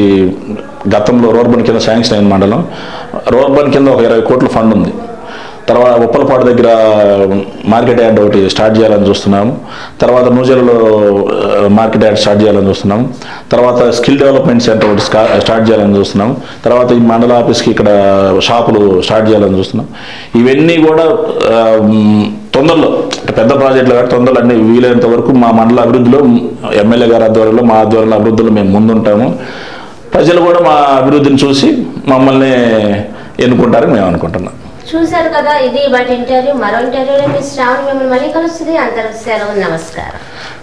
గతంలో రోర్బన్ కింద శాంక్షన్ అయిన మండలం రోర్బన్ కింద ఒక ఇరవై కోట్ల ఫండ్ ఉంది తర్వాత ఉప్పలపాడు దగ్గర మార్కెట్ యార్డ్ ఒకటి స్టార్ట్ చేయాలని చూస్తున్నాము తర్వాత నూజెలలో ఆ, మార్కెట్ యార్డ్ స్టార్ట్ చేయాలని చూస్తున్నాము తర్వాత స్కిల్ డెవలప్మెంట్ సెంటర్ ఒకటి స్కా- స్టార్ట్ చేయాలని చూస్తున్నాము తర్వాత ఈ మండల ఆఫీస్కి ఇక్కడ షాపులు స్టార్ట్ చేయాలని చూస్తున్నాం ఇవన్నీ కూడా ఆ, మ్, తొందరలో అంటే పెద్ద ప్రాజెక్టులు కాబట్టి తొందరలో అన్ని వీలైనంత వరకు మా మండల అభివృద్ధిలో ఎమ్మెల్యే గారి ఆధ్వర్యంలో మా ఆధ్వర్యంలో అభివృద్ధిలో మేము ముందుంటాము ప్రజలు కూడా మా అభివృద్ధిని చూసి మమ్మల్ని ఎన్నుకుంటారని మేము అనుకుంటున్నాం చూశారు కదా ఇది బట్ ఇంటర్వ్యూ మరో ఇంటర్వ్యూలో మీ శ్రావణి మిమ్మల్ని మళ్ళీ కలుస్తుంది అంతర్ సెలవు నమస్కారం